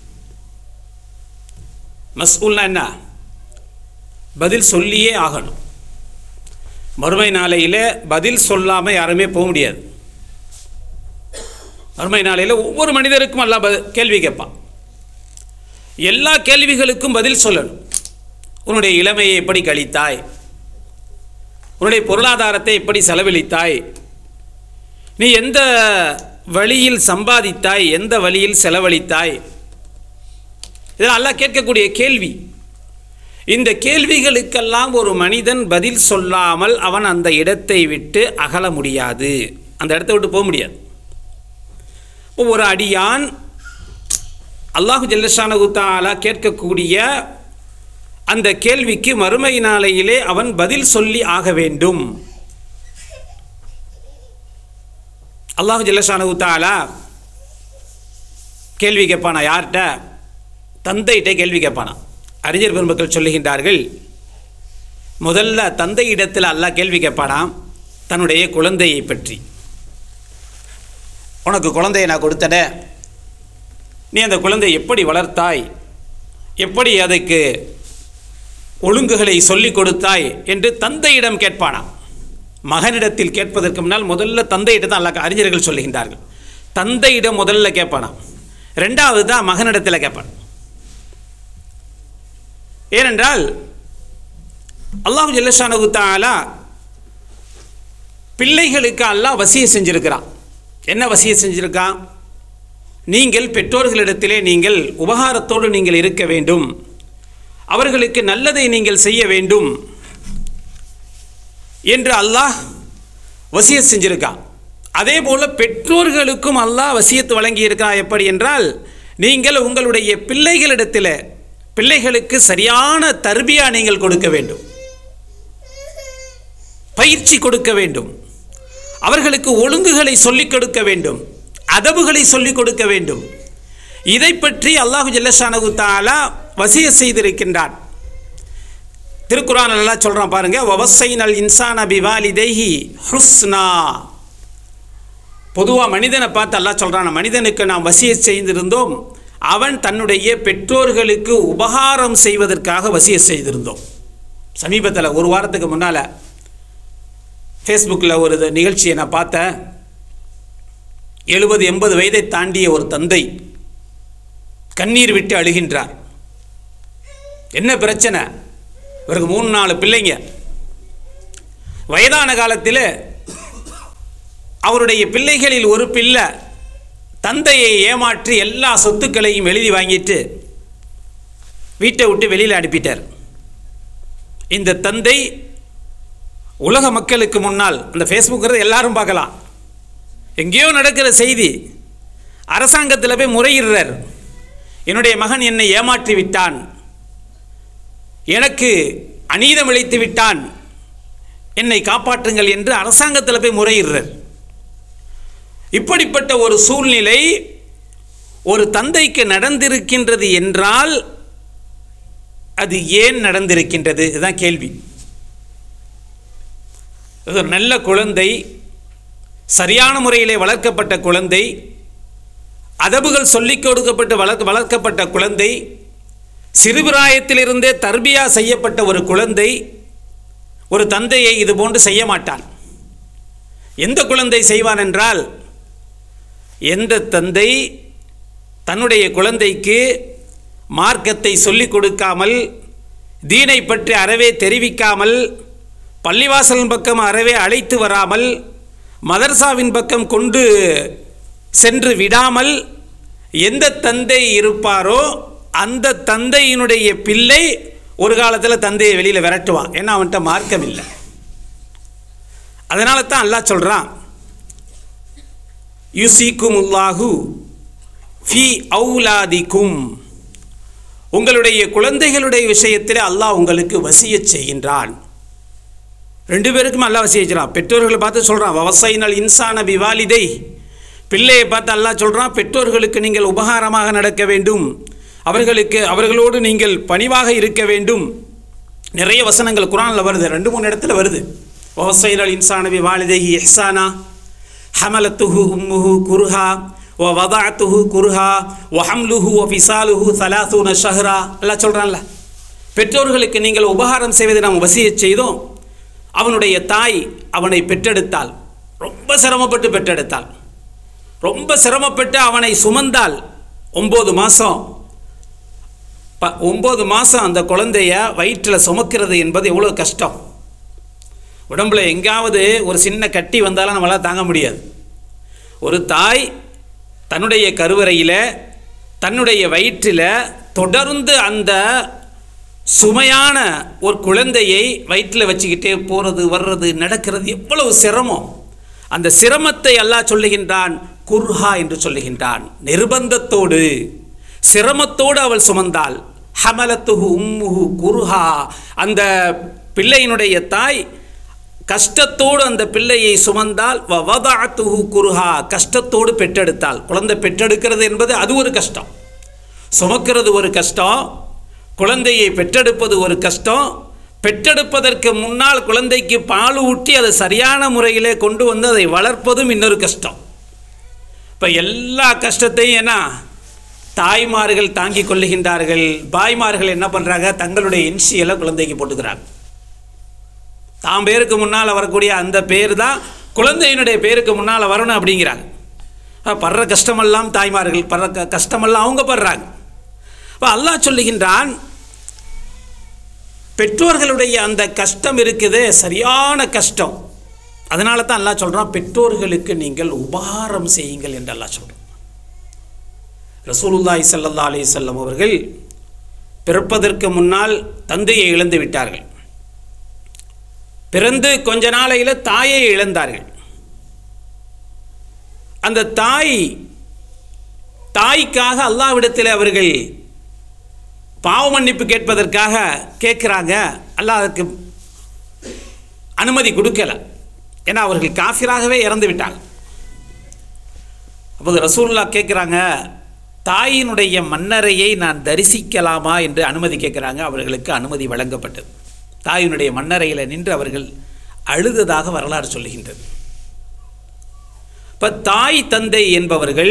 மஸ்ஊல்னா என்ன பதில் சொல்லியே ஆகணும் மறுமை நாளையில் பதில் சொல்லாமல் யாருமே போக முடியாது மறுமை நாளையில் ஒவ்வொரு மனிதருக்கும் அல்லா ப கேள்வி கேட்பான் எல்லா கேள்விகளுக்கும் பதில் சொல்லணும் உன்னுடைய இளமையை எப்படி கழித்தாய் உன்னுடைய பொருளாதாரத்தை எப்படி செலவழித்தாய் நீ எந்த வழியில் சம்பாதித்தாய் எந்த வழியில் செலவழித்தாய் இதெல்லாம் அல்லாஹ் கேட்கக்கூடிய கேள்வி இந்த கேள்விகளுக்கெல்லாம் ஒரு மனிதன் பதில் சொல்லாமல் அவன் அந்த இடத்தை விட்டு அகல முடியாது அந்த இடத்தை விட்டு போக முடியாது இப்போ ஒரு அடியான் அல்லாஹு ஜல்லஷானகு தாலா கேட்கக்கூடிய அந்த கேள்விக்கு மறுமை நாளையிலே அவன் பதில் சொல்லி ஆக வேண்டும் அல்லாஹு ஜல்லஷானு தாலா கேள்வி கேட்பானா யார்கிட்ட தந்தைகிட்ட கேள்வி கேட்பானா அறிஞர் பெருமக்கள் சொல்லுகின்றார்கள் முதல்ல தந்தை இடத்தில் அல்லாஹ் கேள்வி கேட்பானாம் தன்னுடைய குழந்தையை பற்றி உனக்கு குழந்தையை நான் கொடுத்தன நீ அந்த குழந்தையை எப்படி வளர்த்தாய் எப்படி அதுக்கு ஒழுங்குகளை சொல்லிக் கொடுத்தாய் என்று தந்தையிடம் கேட்பானாம் மகனிடத்தில் கேட்பதற்கு முன்னால் முதல்ல தந்தையிடம் தான் அல்ல அறிஞர்கள் சொல்லுகின்றார்கள் தந்தையிடம் முதல்ல கேட்பானாம் ரெண்டாவது தான் மகனிடத்தில் கேட்பான் ஏனென்றால் அல்லாஹு ஜல்லஷானு தாலா பிள்ளைகளுக்கு அல்லாஹ் வசிய செஞ்சிருக்கிறான் என்ன வசிய செஞ்சிருக்கான் நீங்கள் பெற்றோர்களிடத்திலே நீங்கள் உபகாரத்தோடு நீங்கள் இருக்க வேண்டும் அவர்களுக்கு நல்லதை நீங்கள் செய்ய வேண்டும் என்று அல்லாஹ் வசியத் செஞ்சிருக்கான் அதே போல பெற்றோர்களுக்கும் அல்லாஹ் வசியத்து வழங்கி இருக்கான் எப்படி என்றால் நீங்கள் உங்களுடைய பிள்ளைகளிடத்தில் பிள்ளைகளுக்கு சரியான தர்பியா நீங்கள் கொடுக்க வேண்டும் பயிற்சி கொடுக்க வேண்டும் அவர்களுக்கு ஒழுங்குகளை சொல்லிக் கொடுக்க வேண்டும் அதபுகளை சொல்லிக் கொடுக்க வேண்டும் இதை பற்றி அல்லாஹு ஜல்லஷானகு தாலா வசிய செய்திருக்கின்றான் திருக்குறான் எல்லாம் சொல்கிறான் பாருங்க வவசைன் அல் இன்சான பிவாலிதைஹி ஹுஸ்னா பொதுவாக மனிதனை பார்த்து அல்லாஹ் சொல்கிறான் மனிதனுக்கு நாம் வசியத் செய்திருந்தோம் அவன் தன்னுடைய பெற்றோர்களுக்கு உபகாரம் செய்வதற்காக வசியத் செய்திருந்தோம் சமீபத்தில் ஒரு வாரத்துக்கு முன்னால் ஃபேஸ்புக்கில் ஒரு இது நிகழ்ச்சியை நான் பார்த்தேன் எழுபது எண்பது வயதை தாண்டிய ஒரு தந்தை கண்ணீர் விட்டு அழுகின்றார் என்ன பிரச்சனை இவருக்கு மூணு நாலு பிள்ளைங்க வயதான காலத்தில் அவருடைய பிள்ளைகளில் ஒரு பிள்ளை தந்தையை ஏமாற்றி எல்லா சொத்துக்களையும் எழுதி வாங்கிட்டு வீட்டை விட்டு வெளியில் அனுப்பிட்டார் இந்த தந்தை உலக மக்களுக்கு முன்னால் அந்த ஃபேஸ்புக்கிறது எல்லாரும் பார்க்கலாம் எங்கேயோ நடக்கிற செய்தி அரசாங்கத்தில் போய் முறையிடுறார் என்னுடைய மகன் என்னை ஏமாற்றி விட்டான் எனக்கு அநீதம் இழைத்து விட்டான் என்னை காப்பாற்றுங்கள் என்று அரசாங்கத்தில் போய் முறையிடுறார் இப்படிப்பட்ட ஒரு சூழ்நிலை ஒரு தந்தைக்கு நடந்திருக்கின்றது என்றால் அது ஏன் நடந்திருக்கின்றது இதுதான் கேள்வி இது ஒரு நல்ல குழந்தை சரியான முறையிலே வளர்க்கப்பட்ட குழந்தை அதபுகள் சொல்லிக் கொடுக்கப்பட்டு வளர்க்க வளர்க்கப்பட்ட குழந்தை சிறுபிராயத்திலிருந்தே தர்பியா செய்யப்பட்ட ஒரு குழந்தை ஒரு தந்தையை இது போன்று செய்ய மாட்டான் எந்த குழந்தை செய்வான் என்றால் எந்த தந்தை தன்னுடைய குழந்தைக்கு மார்க்கத்தை சொல்லிக் கொடுக்காமல் தீனை பற்றி அறவே தெரிவிக்காமல் பள்ளிவாசலின் பக்கம் அறவே அழைத்து வராமல் மதர்சாவின் பக்கம் கொண்டு சென்று விடாமல் எந்த தந்தை இருப்பாரோ அந்த தந்தையினுடைய பிள்ளை ஒரு காலத்தில் தந்தையை வெளியில் விரட்டுவான் ஏன்னா அவன்கிட்ட மார்க்கம் இல்லை அதனால தான் அல்லாஹ் சொல்கிறான் யுசிக்குமுல்லாஹு ஃபி அவுலாதிக்கும் உங்களுடைய குழந்தைகளுடைய விஷயத்தில் அல்லாஹ் உங்களுக்கு வசியச் செய்கின்றான் ரெண்டு பேருக்கும் அல்லாஹ் வசிய செய்கிறான் பெற்றோர்களை பார்த்து சொல்கிறான் வவசைனல் இன்சான பிவாலிதை பிள்ளையை பார்த்து அல்லாஹ் சொல்கிறான் பெற்றோர்களுக்கு நீங்கள் உபகாரமாக நடக்க வேண்டும் அவர்களுக்கு அவர்களோடு நீங்கள் பணிவாக இருக்க வேண்டும் நிறைய வசனங்கள் குரானில் வருது ரெண்டு மூணு இடத்துல வருது வவசைனல் இன்சான பிவாலிதைஹி இஹ்சானா ஹமலத்துஹு உம்முஹு குருஹா ஓ வதாத்துஹு குருஹா ஒ ஹம்லுஹு ஒ ஃபிசாலுஹு சலாசூன ஷஹ்ரா எல்லாம் சொல்கிறான்ல பெற்றோர்களுக்கு நீங்கள் உபகாரம் செய்வதை நாம் வசியச் செய்தோம் அவனுடைய தாய் அவனை பெற்றெடுத்தாள் ரொம்ப சிரமப்பட்டு பெற்றெடுத்தாள் ரொம்ப சிரமப்பட்டு அவனை சுமந்தாள் ஒம்பது மாதம் ப ஒம்பது மாதம் அந்த குழந்தைய வயிற்றில் சுமக்கிறது என்பது எவ்வளோ கஷ்டம் உடம்புல எங்காவது ஒரு சின்ன கட்டி வந்தாலும் நம்மளால் தாங்க முடியாது ஒரு தாய் தன்னுடைய கருவறையில் தன்னுடைய வயிற்றில் தொடர்ந்து அந்த சுமையான ஒரு குழந்தையை வயிற்றில் வச்சுக்கிட்டே போகிறது வர்றது நடக்கிறது எவ்வளவு சிரமம் அந்த சிரமத்தை அல்லாஹ் சொல்லுகின்றான் குர்ஹா என்று சொல்லுகின்றான் நிர்பந்தத்தோடு சிரமத்தோடு அவள் சுமந்தாள் ஹமலத்துஹு உம்முஹு குர்ஹா அந்த பிள்ளையினுடைய தாய் கஷ்டத்தோடு அந்த பிள்ளையை சுமந்தால் வவதாத்துஹு குருஹா கஷ்டத்தோடு பெற்றெடுத்தாள் குழந்தை பெற்றெடுக்கிறது என்பது அது ஒரு கஷ்டம் சுமக்கிறது ஒரு கஷ்டம் குழந்தையை பெற்றெடுப்பது ஒரு கஷ்டம் பெற்றெடுப்பதற்கு முன்னால் குழந்தைக்கு பால் ஊட்டி அதை சரியான முறையிலே கொண்டு வந்து அதை வளர்ப்பதும் இன்னொரு கஷ்டம் இப்போ எல்லா கஷ்டத்தையும் என்ன தாய்மார்கள் தாங்கி கொள்ளுகின்றார்கள் பாய்மார்கள் என்ன பண்ணுறாங்க தங்களுடைய இன்சியலை குழந்தைக்கு போட்டுக்கிறாங்க தாம் பேருக்கு முன்னால் வரக்கூடிய அந்த பேர் தான் குழந்தையினுடைய பேருக்கு முன்னால் வரணும் அப்படிங்கிறாங்க அப்ப படுற கஷ்டமெல்லாம் தாய்மார்கள் படுற க- கஷ்டமெல்லாம் அவங்க படுறாங்க அப்போ அல்லாஹ் சொல்லுகின்றான் பெற்றோர்களுடைய அந்த கஷ்டம் இருக்குது சரியான கஷ்டம் அதனால தான் அல்லாஹ் சொல்கிறான் பெற்றோர்களுக்கு நீங்கள் உபகாரம் செய்யுங்கள் என்று அல்லாஹ் சொல்கிறான் ரசூலுல்லாஹி ஸல்லல்லாஹு அலைஹி வஸல்லம் அவர்கள் பிறப்பதற்கு முன்னால் தந்தையை இழந்து விட்டார்கள் பிறந்து கொஞ்ச நாளையில் தாயை இழந்தார்கள் அந்த தாய் தாய்க்காக அல்லாவிடத்தில் அவர்கள் பாவ மன்னிப்பு கேட்பதற்காக கேட்குறாங்க அல்லாஹ் அதுக்கு அனுமதி கொடுக்கல ஏன்னா அவர்கள் காஃபிராகவே இறந்து விட்டாங்க அப்போது ரசூல்லா கேட்குறாங்க தாயினுடைய மன்னரையை நான் தரிசிக்கலாமா என்று அனுமதி கேட்குறாங்க அவர்களுக்கு அனுமதி வழங்கப்பட்டது தாயினுடைய மன்னரையில் நின்று அவர்கள் அழுததாக வரலாறு சொல்லுகின்றது இப்போ தாய் தந்தை என்பவர்கள்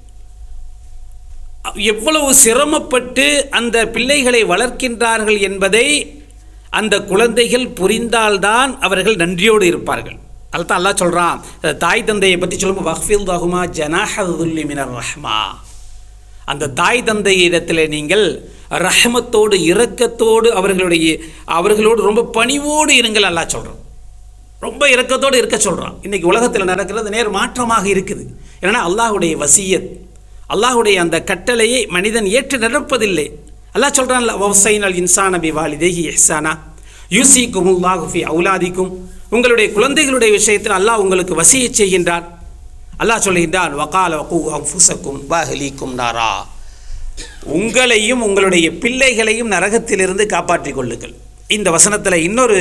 எவ்வளவு சிரமப்பட்டு அந்த பிள்ளைகளை வளர்க்கின்றார்கள் என்பதை அந்த குழந்தைகள் புரிந்தால்தான் அவர்கள் நன்றியோடு இருப்பார்கள் அதுதான் அல்லாஹ் சொல்கிறான் தாய் தந்தையை பற்றி சொல்லும்போது வஹ்ஃபில் தகுமா ஜனாஹதுல்லி மினர் ரஹ்மா அந்த தாய் தந்தை இடத்துல நீங்கள் ரஹமத்தோடு இரக்கத்தோடு அவர்களுடைய அவர்களோடு ரொம்ப பணிவோடு இருங்கள் அல்லாஹ் சொல்கிறோம் ரொம்ப இரக்கத்தோடு இருக்க சொல்கிறான் இன்றைக்கி உலகத்தில் நடக்கிறது நேர் மாற்றமாக இருக்குது ஏன்னா அல்லாஹுடைய வசியத் அல்லாஹுடைய அந்த கட்டளையை மனிதன் ஏற்று நடப்பதில்லை அல்லாஹ் சொல்கிறான்ல வவசைன் அல் இன்சான பி வாலிதேஹி இஹ்சானா யூசிக்கும் உல்லாஹுஃபி அவுலாதிக்கும் உங்களுடைய குழந்தைகளுடைய விஷயத்தில் அல்லாஹ் உங்களுக்கு வசியை செய்கின்றான் அல்லாஹ் சொல்கின்றான் வகால வகு அஃபுசக்கும் வஹலிக்கும் நாரா உங்களையும் உங்களுடைய பிள்ளைகளையும் நரகத்திலிருந்து காப்பாற்றிக் கொள்ளுங்கள் இந்த வசனத்தில் இன்னொரு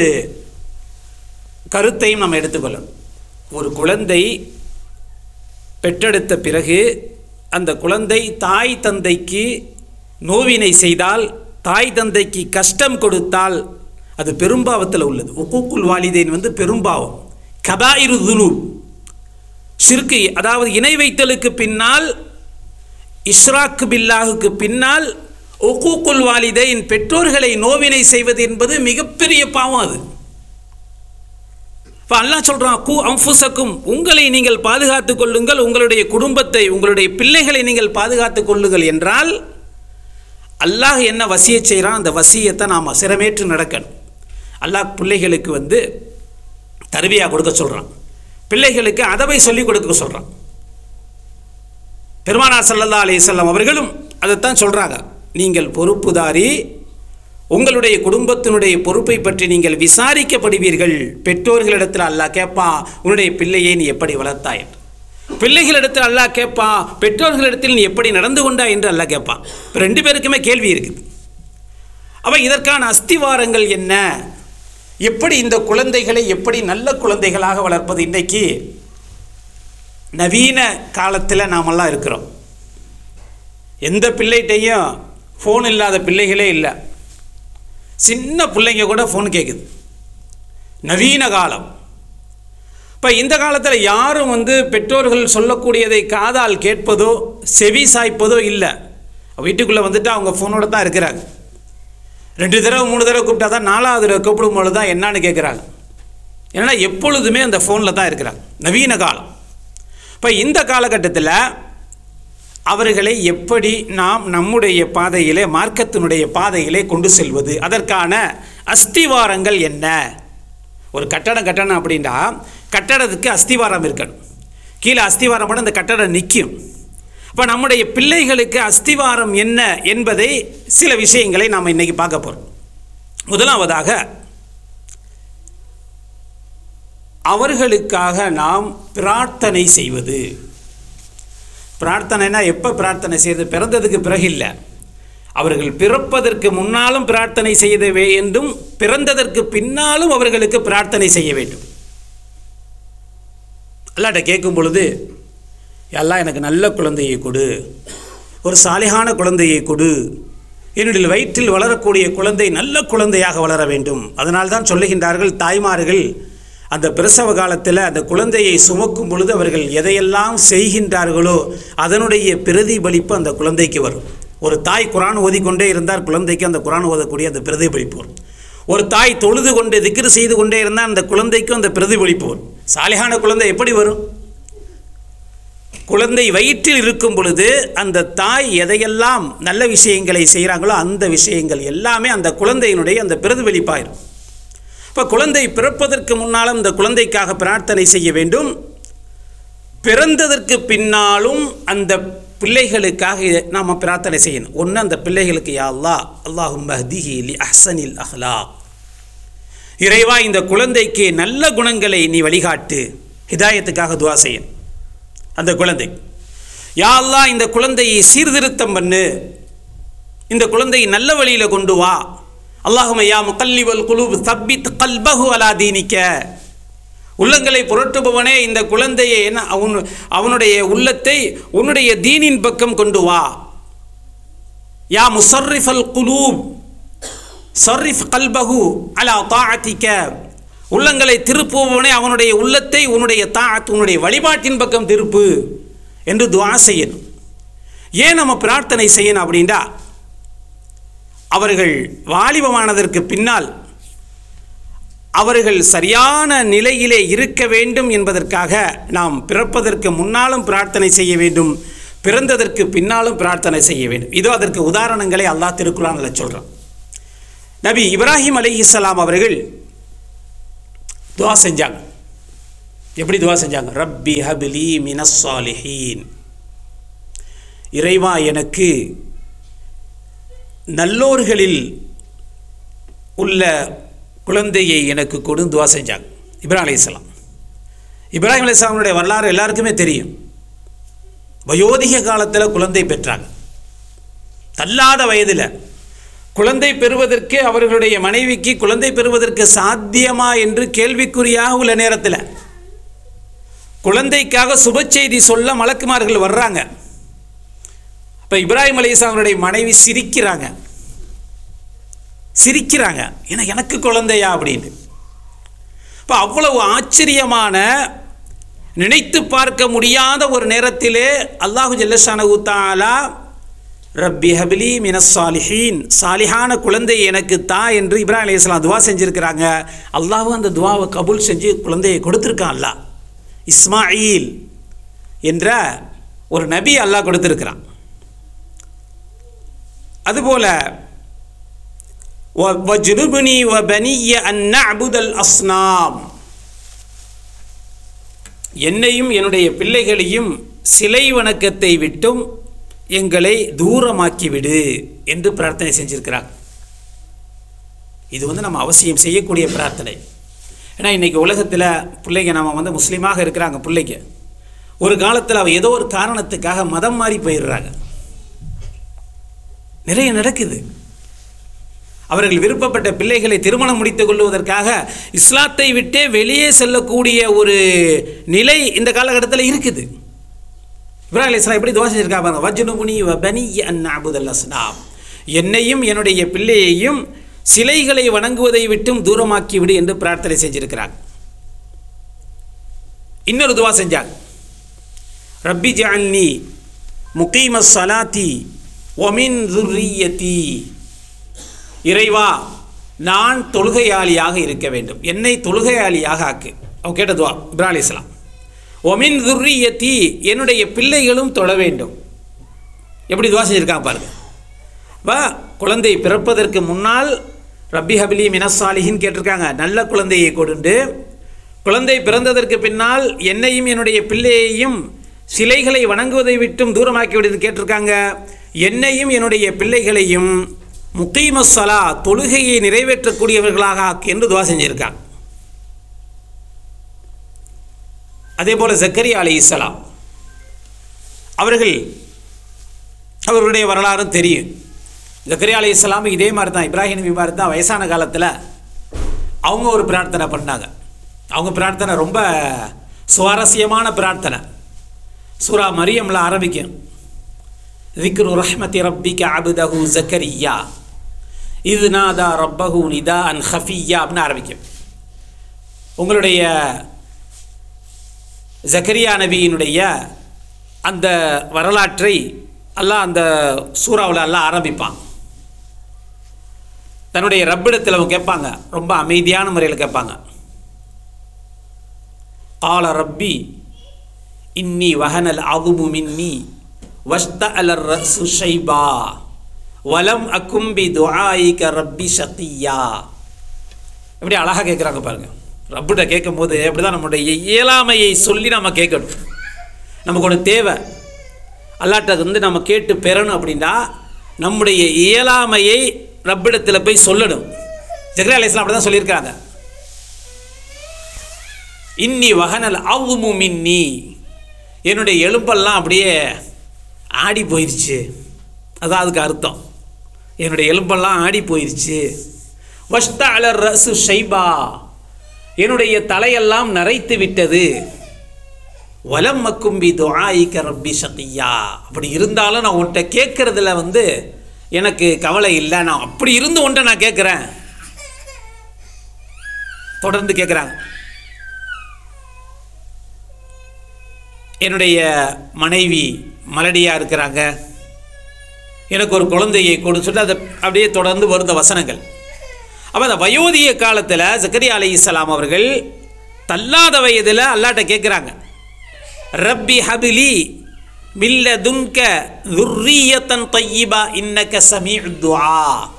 கருத்தையும் நம்ம எடுத்துக்கொள்ளணும் ஒரு குழந்தை பெற்றெடுத்த பிறகு அந்த குழந்தை தாய் தந்தைக்கு நோவினை செய்தால் தாய் தந்தைக்கு கஷ்டம் கொடுத்தால் அது பெரும்பாவத்தில் உள்ளது ஒக்கூக்குல் வாலிதேன் வந்து பெரும்பாவம் கபாயிரு துனூப் ஷிர்கு அதாவது இணை வைத்தலுக்கு பின்னால் இஷ்ராக்கு பில்லாஹுக்கு பின்னால் ஒக்கூக்குல் வாலிதைன் பெற்றோர்களை நோவினை செய்வது என்பது மிகப்பெரிய பாவம் அது இப்போ அல்லாஹ் சொல்கிறான் கூ அம்புசக்கும் உங்களை நீங்கள் பாதுகாத்துக் கொள்ளுங்கள் உங்களுடைய குடும்பத்தை உங்களுடைய பிள்ளைகளை நீங்கள் பாதுகாத்துக் கொள்ளுங்கள் என்றால் அல்லாஹ் என்ன வசியை செய்கிறான் அந்த வசியத்தை நாம் சிரமேற்று நடக்கணும் அல்லாஹ் பிள்ளைகளுக்கு வந்து தருவியாக கொடுக்க சொல்கிறான் பிள்ளைகளுக்கு அதவை சொல்லிக் கொடுக்க சொல்கிறான் பெருமானா சல்லல்லா அலிசல்லாம் அவர்களும் அதைத்தான் சொல்கிறாங்க நீங்கள் பொறுப்புதாரி உங்களுடைய குடும்பத்தினுடைய பொறுப்பை பற்றி நீங்கள் விசாரிக்கப்படுவீர்கள் பெற்றோர்களிடத்தில் அல்லாஹ் கேட்பான் உன்னுடைய பிள்ளையை நீ எப்படி வளர்த்தாய் என்று. பிள்ளைகளிடத்தில் அல்லாஹ் கேட்பான் பெற்றோர்களிடத்தில் நீ எப்படி நடந்து கொண்டாய் என்று அல்லாஹ் கேட்பான் இப்போ ரெண்டு பேருக்குமே கேள்வி இருக்குது அப்போ இதற்கான அஸ்திவாரங்கள் என்ன எப்படி இந்த குழந்தைகளை எப்படி நல்ல குழந்தைகளாக வளர்ப்பது இன்னைக்கு நவீன காலத்தில் நாமெல்லாம் இருக்கிறோம் எந்த பிள்ளைகிட்டையும் ஃபோன் இல்லாத பிள்ளைகளே இல்லை சின்ன பிள்ளைங்க கூட ஃபோன் கேட்குது நவீன காலம் இப்போ இந்த காலத்தில் யாரும் வந்து பெற்றோர்கள் சொல்லக்கூடியதை காதால் கேட்பதோ செவி சாய்ப்பதோ இல்லை வீட்டுக்குள்ளே வந்துட்டு அவங்க ஃபோனோட தான் இருக்கிறாங்க ரெண்டு தடவை மூணு தடவை கூப்பிட்டா தான் நாலாவது தடவை கூப்பிடும்போது தான் என்னான்னு கேட்குறாங்க ஏன்னா எப்பொழுதுமே அந்த ஃபோனில் தான் இருக்கிறாங்க நவீன காலம் இப்போ இந்த காலகட்டத்தில் அவர்களை எப்படி நாம் நம்முடைய பாதையிலே மார்க்கத்தினுடைய பாதையிலே கொண்டு செல்வது அதற்கான அஸ்திவாரங்கள் என்ன ஒரு கட்டடம் கட்டணும் அப்படின்னா கட்டடத்துக்கு அஸ்திவாரம் இருக்கணும் கீழே அஸ்திவாரம் போட அந்த கட்டடம் நிற்கும் இப்போ நம்முடைய பிள்ளைகளுக்கு அஸ்திவாரம் என்ன என்பதை சில விஷயங்களை நாம் இன்னைக்கு பார்க்க போகிறோம் முதலாவதாக அவர்களுக்காக நாம் பிரார்த்தனை செய்வது பிரார்த்தனைனா எப்போ பிரார்த்தனை செய்வது பிறந்ததுக்கு பிறகு இல்லை அவர்கள் பிறப்பதற்கு முன்னாலும் பிரார்த்தனை செய்ய வேண்டும் பிறந்ததற்கு பின்னாலும் அவர்களுக்கு பிரார்த்தனை செய்ய வேண்டும் அல்லாட்ட கேட்கும் பொழுது எல்லாம் எனக்கு நல்ல குழந்தையை கொடு ஒரு சாலிகான குழந்தையை கொடு என்னுடைய வயிற்றில் வளரக்கூடிய குழந்தை நல்ல குழந்தையாக வளர வேண்டும் அதனால் தான் சொல்லுகின்றார்கள் தாய்மார்கள் அந்த பிரசவ காலத்தில் அந்த குழந்தையை சுமக்கும் பொழுது அவர்கள் எதையெல்லாம் செய்கின்றார்களோ அதனுடைய பிரதிபலிப்பு அந்த குழந்தைக்கு வரும் ஒரு தாய் குரான் ஓதிக்கொண்டே இருந்தால் குழந்தைக்கு அந்த குரான் ஓதக்கூடிய அந்த பிரதிபலிப்பு வரும் ஒரு தாய் தொழுது கொண்டு திக்ரு செய்து கொண்டே இருந்தால் அந்த குழந்தைக்கும் அந்த பிரதிபலிப்பு வரும் சாலிகான குழந்தை எப்படி வரும் குழந்தை வயிற்றில் இருக்கும் பொழுது அந்த தாய் எதையெல்லாம் நல்ல விஷயங்களை செய்கிறாங்களோ அந்த விஷயங்கள் எல்லாமே அந்த குழந்தையினுடைய அந்த பிரதிபலிப்பாயிரும் இப்போ குழந்தை பிறப்பதற்கு முன்னாலும் இந்த குழந்தைக்காக பிரார்த்தனை செய்ய வேண்டும் பிறந்ததற்கு பின்னாலும் அந்த பிள்ளைகளுக்காக நாம் பிரார்த்தனை செய்யணும் ஒன்று அந்த பிள்ளைகளுக்கு யா அல்லா அல்லாஹும் மஹ்திஹி லி அஹ்சனில் அஹ்லா இறைவா இந்த குழந்தைக்கு நல்ல குணங்களை நீ வழிகாட்டு ஹிதாயத்துக்காக துவா செய்யணும் அந்த குழந்தை யா அல்லாஹ் இந்த குழந்தையை சீர்திருத்தம் பண்ணு இந்த குழந்தையை நல்ல வழியில் கொண்டு வா அல்லாஹும யா முகல்லிவல் குலூப் தப்பித் கல்பஹு அலா தீனிக்க உள்ளங்களை புரட்டுபவனே இந்த குழந்தையை என்ன அவன் அவனுடைய உள்ளத்தை உன்னுடைய தீனின் பக்கம் கொண்டு வா யா முசர்ரிஃப் அல் குலூப் சர்ரிஃப் கல்பஹு அலா தாஅத்திக்க உள்ளங்களை திருப்புபவனே அவனுடைய உள்ளத்தை உன்னுடைய தாத் உன்னுடைய வழிபாட்டின் பக்கம் திருப்பு என்று துவா செய்யணும் ஏன் நம்ம பிரார்த்தனை செய்யணும் அப்படின்டா அவர்கள் வாலிபமானதற்கு பின்னால் அவர்கள் சரியான நிலையிலே இருக்க வேண்டும் என்பதற்காக நாம் பிறப்பதற்கு முன்னாலும் பிரார்த்தனை செய்ய வேண்டும் பிறந்ததற்கு பின்னாலும் பிரார்த்தனை செய்ய வேண்டும் இதோ அதற்கு உதாரணங்களை அல்லாஹ் திருக்குறானில் சொல்கிறான் நபி இப்ராஹிம் அலிஹிஸ்ஸலாம் அவர்கள் துவா செஞ்சாங்க எப்படி துவா செஞ்சாங்க ரப்பி ஹபிலி மினஸ்ஸாலிஹீன் இறைவா எனக்கு நல்லோர்களில் உள்ள குழந்தையை எனக்கு கொடு துவா செஞ்சாங்க இப்ராஹிம் அலைஹிஸ்ஸலாம் இப்ராஹிம் அலைஹிஸ்ஸலாமுடைய வரலாறு எல்லாருக்குமே தெரியும் வயோதிக காலத்தில் குழந்தை பெற்றாங்க தள்ளாத வயதில் குழந்தை பெறுவதற்கு அவர்களுடைய மனைவிக்கு குழந்தை பெறுவதற்கு சாத்தியமா என்று கேள்விக்குறியாக உள்ள நேரத்தில் குழந்தைக்காக சுப செய்தி சொல்ல மலக்குமார்கள் வர்றாங்க இப்போ இப்ராஹிம் அலிஸ்லாமனுடைய மனைவி சிரிக்கிறாங்க சிரிக்கிறாங்க ஏன்னா எனக்கு குழந்தையா அப்படின்னு இப்போ அவ்வளவு ஆச்சரியமான நினைத்து பார்க்க முடியாத ஒரு நேரத்திலே அல்லாஹு ஜல்லஷானு தாலா ரப்பி ஹபிலி மினஸ் சாலிஹீன் சாலிஹான குழந்தை எனக்கு தா என்று இப்ராஹிம் அலையாம் துவா செஞ்சுருக்கிறாங்க அல்லாஹும் அந்த துவாவை கபூல் செஞ்சு குழந்தையை கொடுத்துருக்கான் அல்லாஹ் இஸ்மாயில் என்ற ஒரு நபி அல்லாஹ் கொடுத்துருக்கிறான் அதுபோல وَجْنُبْنِي وَبَنِيَّ أَن نَّعْبُدَ الْأَصْنَامَ என்னையும் என்னுடைய பிள்ளைகளையும் சிலை வணக்கத்தை விட்டும் எங்களை தூரமாக்கி விடு என்று பிரார்த்தனை செஞ்சிருக்கிறார் இது வந்து நம்ம அவசியம் செய்யக்கூடிய பிரார்த்தனை ஏன்னா இன்றைக்கி உலகத்தில் பிள்ளைங்க நம்ம வந்து முஸ்லீமாக இருக்கிறாங்க பிள்ளைங்க ஒரு காலத்தில் அவ ஏதோ ஒரு காரணத்துக்காக மதம் மாறி போயிடுறாங்க நிறைய நடக்குது அவர்கள் விருப்பப்பட்ட பிள்ளைகளை திருமணம் முடித்துக் கொள்வதற்காக இஸ்லாத்தை விட்டே வெளியே செல்லக்கூடிய ஒரு நிலை இந்த காலகட்டத்தில் இருக்குது இப்ராஹிம் அலைஹிஸ்ஸலாம் எப்படி துவா செஞ்சிருக்கா பாருங்க வஜ்னுபுனி வ பனி அன் அபுதல் அஸ்னாம் என்னையும் என்னுடைய பிள்ளையையும் சிலைகளை வணங்குவதை விட்டும் தூரமாக்கி விடு என்று பிரார்த்தனை செஞ்சிருக்கிறாங்க இன்னொரு துவா செஞ்சாங்க ரப்பி ஜஅல்னி முகீம சலாத்தி ஒமின் துர்ரியதி இறைவா நான் தொழுகையாளியாக இருக்க வேண்டும் என்னை தொழுகையாளியாக ஆக்கு அவன் கேட்ட துவா இப்ராஹிம் அலைஹிஸ்ஸலாம் ஒமின் துர்ரியத்தி என்னுடைய பிள்ளைகளும் தொழ வேண்டும் எப்படி துவா செஞ்சிருக்காங்க பாருங்க வா குழந்தை பிறப்பதற்கு முன்னால் ரப்பி ஹபிலி மினசாலிஹின்னு கேட்டிருக்காங்க நல்ல குழந்தையை கொடுண்டு குழந்தை பிறந்ததற்கு பின்னால் என்னையும் என்னுடைய பிள்ளையையும் சிலைகளை வணங்குவதை விட்டும் தூரமாக்கி விடுன்னு கேட்டிருக்காங்க என்னையும் என்னுடைய பிள்ளைகளையும் முக்கீமஸ்ஸலா தொழுகையை நிறைவேற்றக்கூடியவர்களாக ஆக்கு என்று துவா செஞ்சிருக்காங்க அதே போல் ஜக்கரியா அலி இஸ்லாம் அவர்கள் அவர்களுடைய வரலாறும் தெரியும் ஜக்கரியா அலி இஸ்லாம் இதே மாதிரி தான் இப்ராஹிம் நபி மாதிரி தான் வயசான காலத்தில் அவங்க ஒரு பிரார்த்தனை பண்ணாங்க அவங்க பிரார்த்தனை ரொம்ப சுவாரஸ்யமான பிரார்த்தனை சூரா மரியம்ல ஆரம்பிக்கும் ذكر رحمة ربك عبده زكريا إذ نادى ربه نداء خفيا அப்படின்னு ஆரம்பிக்கும் உங்களுடைய ஜக்கரியா நபியினுடைய அந்த வரலாற்றை அல்லாஹ் அந்த சூறாவில் அல்லாஹ் ஆரம்பிப்பான் தன்னுடைய ரப்பிடத்தில் அவங்க கேட்பாங்க ரொம்ப அமைதியான முறையில் கேட்பாங்க ஆல ரப்பி இன்னி வஹனல் அதுபு மின்னி வஷ்த அலர் ரசு ஷைபா வலம் அக்கும்பி துஆயிக ரப்பி ஷத்தியா எப்படி அழகாக கேட்குறாங்க பாருங்க ரப்பிட்ட கேட்கும்போது அப்படி தான் நம்முடைய இயலாமையை சொல்லி நம்ம கேட்கணும் நமக்கு ஒன்று தேவை அல்லாட்ட வந்து நம்ம கேட்டு பெறணும் அப்படின்னா நம்முடைய இயலாமையை ரப்பிடத்தில் போய் சொல்லணும் ஜெகரா அலிஸ்லாம் அப்படி தான் சொல்லியிருக்கிறாங்க இன்னி வகனல் அவுமு மின்னி என்னுடைய எலும்பெல்லாம் அப்படியே ஆடி போயிடுச்சு அதான் அதுக்கு அர்த்தம் என்னுடைய எலும்பெல்லாம் ஆடி போயிடுச்சு வஷ்த அலர் ரசு ஷைபா என்னுடைய தலையெல்லாம் நரைத்து விட்டது வலம் மக்கும்பி துஆயிக்க ரப்பி சத்தியா அப்படி இருந்தாலும் நான் உன்கிட்ட கேட்குறதுல வந்து எனக்கு கவலை இல்லை நான் அப்படி இருந்து உன்ட்ட நான் கேட்குறேன் தொடர்ந்து கேட்குறாங்க என்னுடைய மனைவி மலடியாக இருக்கிறாங்க எனக்கு ஒரு குழந்தையை கொடு சொல்லி அதை அப்படியே தொடர்ந்து வருந்த வசனங்கள் அப்போ அந்த வயோதிக காலத்தில் ஜக்கரியா அலை இஸ்லாம் அவர்கள் தள்ளாத வயதில் அல்லாட்ட கேட்குறாங்க ரப்பி ஹபிலி மில்ல துன்க துர்ரியத்தன் தையிபா இன்னக்க சமீ துஆ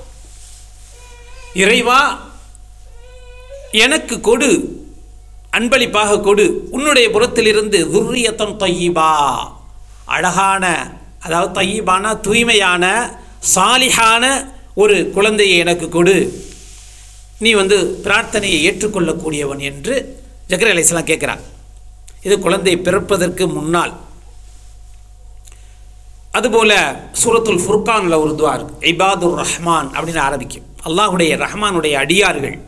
இறைவா எனக்கு கொடு அன்பளிப்பாக கொடு உன்னுடைய புறத்திலிருந்து துர்ரியத்தன் தையிபா அழகான அதாவது தையிபான தூய்மையான சாலிஹான ஒரு குழந்தையை எனக்கு கொடு நீ வந்து பிரார்த்தனையை ஏற்றுக்கொள்ளக்கூடியவன் என்று ஜக்கர் அலைஸ்லாம் கேட்குறாங்க இது குழந்தை பிறப்பதற்கு முன்னால் அதுபோல சூரத்துல் ஃபுர்கானில் ஒரு துவா இருக்கு இபாதுர் ரஹ்மான் அப்படின்னு ஆரம்பிக்கும் அல்லாஹுடைய ரஹ்மானுடைய அடியார்கள்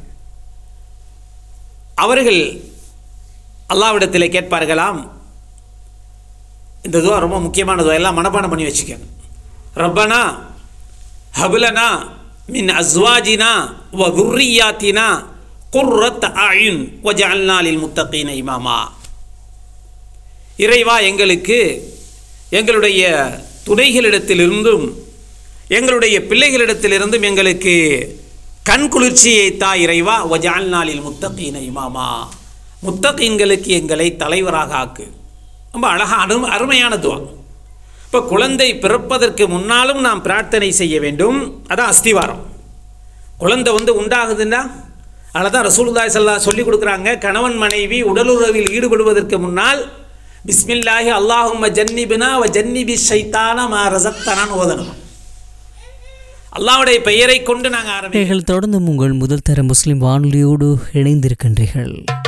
அவர்கள் அல்லாவிடத்தில் கேட்பார்களாம் இந்த துவா ரொம்ப முக்கியமான துவா எல்லாம் மனப்பாடம் பண்ணி வச்சுக்கோங்க ரப்பனா ஹபுலனா மின் அஸ்வாஜினா வ துர்ரியாத்தினா குர்ரத் அயுன் வஜஅல்னா லில் முத்தகீன இமாமா இறைவா எங்களுக்கு எங்களுடைய துணைகளிடத்திலிருந்தும் எங்களுடைய பிள்ளைகளிடத்திலிருந்தும் எங்களுக்கு கண் குளிர்ச்சியை தா இறைவா வஜால் நாளில் முத்தகீன இமாமா முத்தகீன்களுக்கு எங்களை தலைவராக ஆக்கு ரொம்ப அழகாக அரு அருமையான துவா இப்போ குழந்தை பிறப்பதற்கு முன்னாலும் நாம் பிரார்த்தனை செய்ய வேண்டும் அதான் அஸ்திவாரம் குழந்தை வந்து உண்டாகுதுன்னா அதில் தான் ரசூலுல்லாஹி ஸல்லல்லாஹு அலைஹி சொல்லி கொடுக்குறாங்க கணவன் மனைவி உடலுறவில் ஈடுபடுவதற்கு முன்னால் பிஸ்மில்லாஹி அல்லாஹும்ம ஜன்னிபினா வ ஜன்னிபி ஷைத்தான மா ரசக்தனான் ஓதணும் அல்லாஹ்வுடைய பெயரை கொண்டு நாங்கள் ஆரம்பிக்கிறோம் நீங்கள் தொடர்ந்து உங்கள் முதல் தர முஸ்லிம் வானொலியோடு இணைந்திருக்கின்றீர்கள்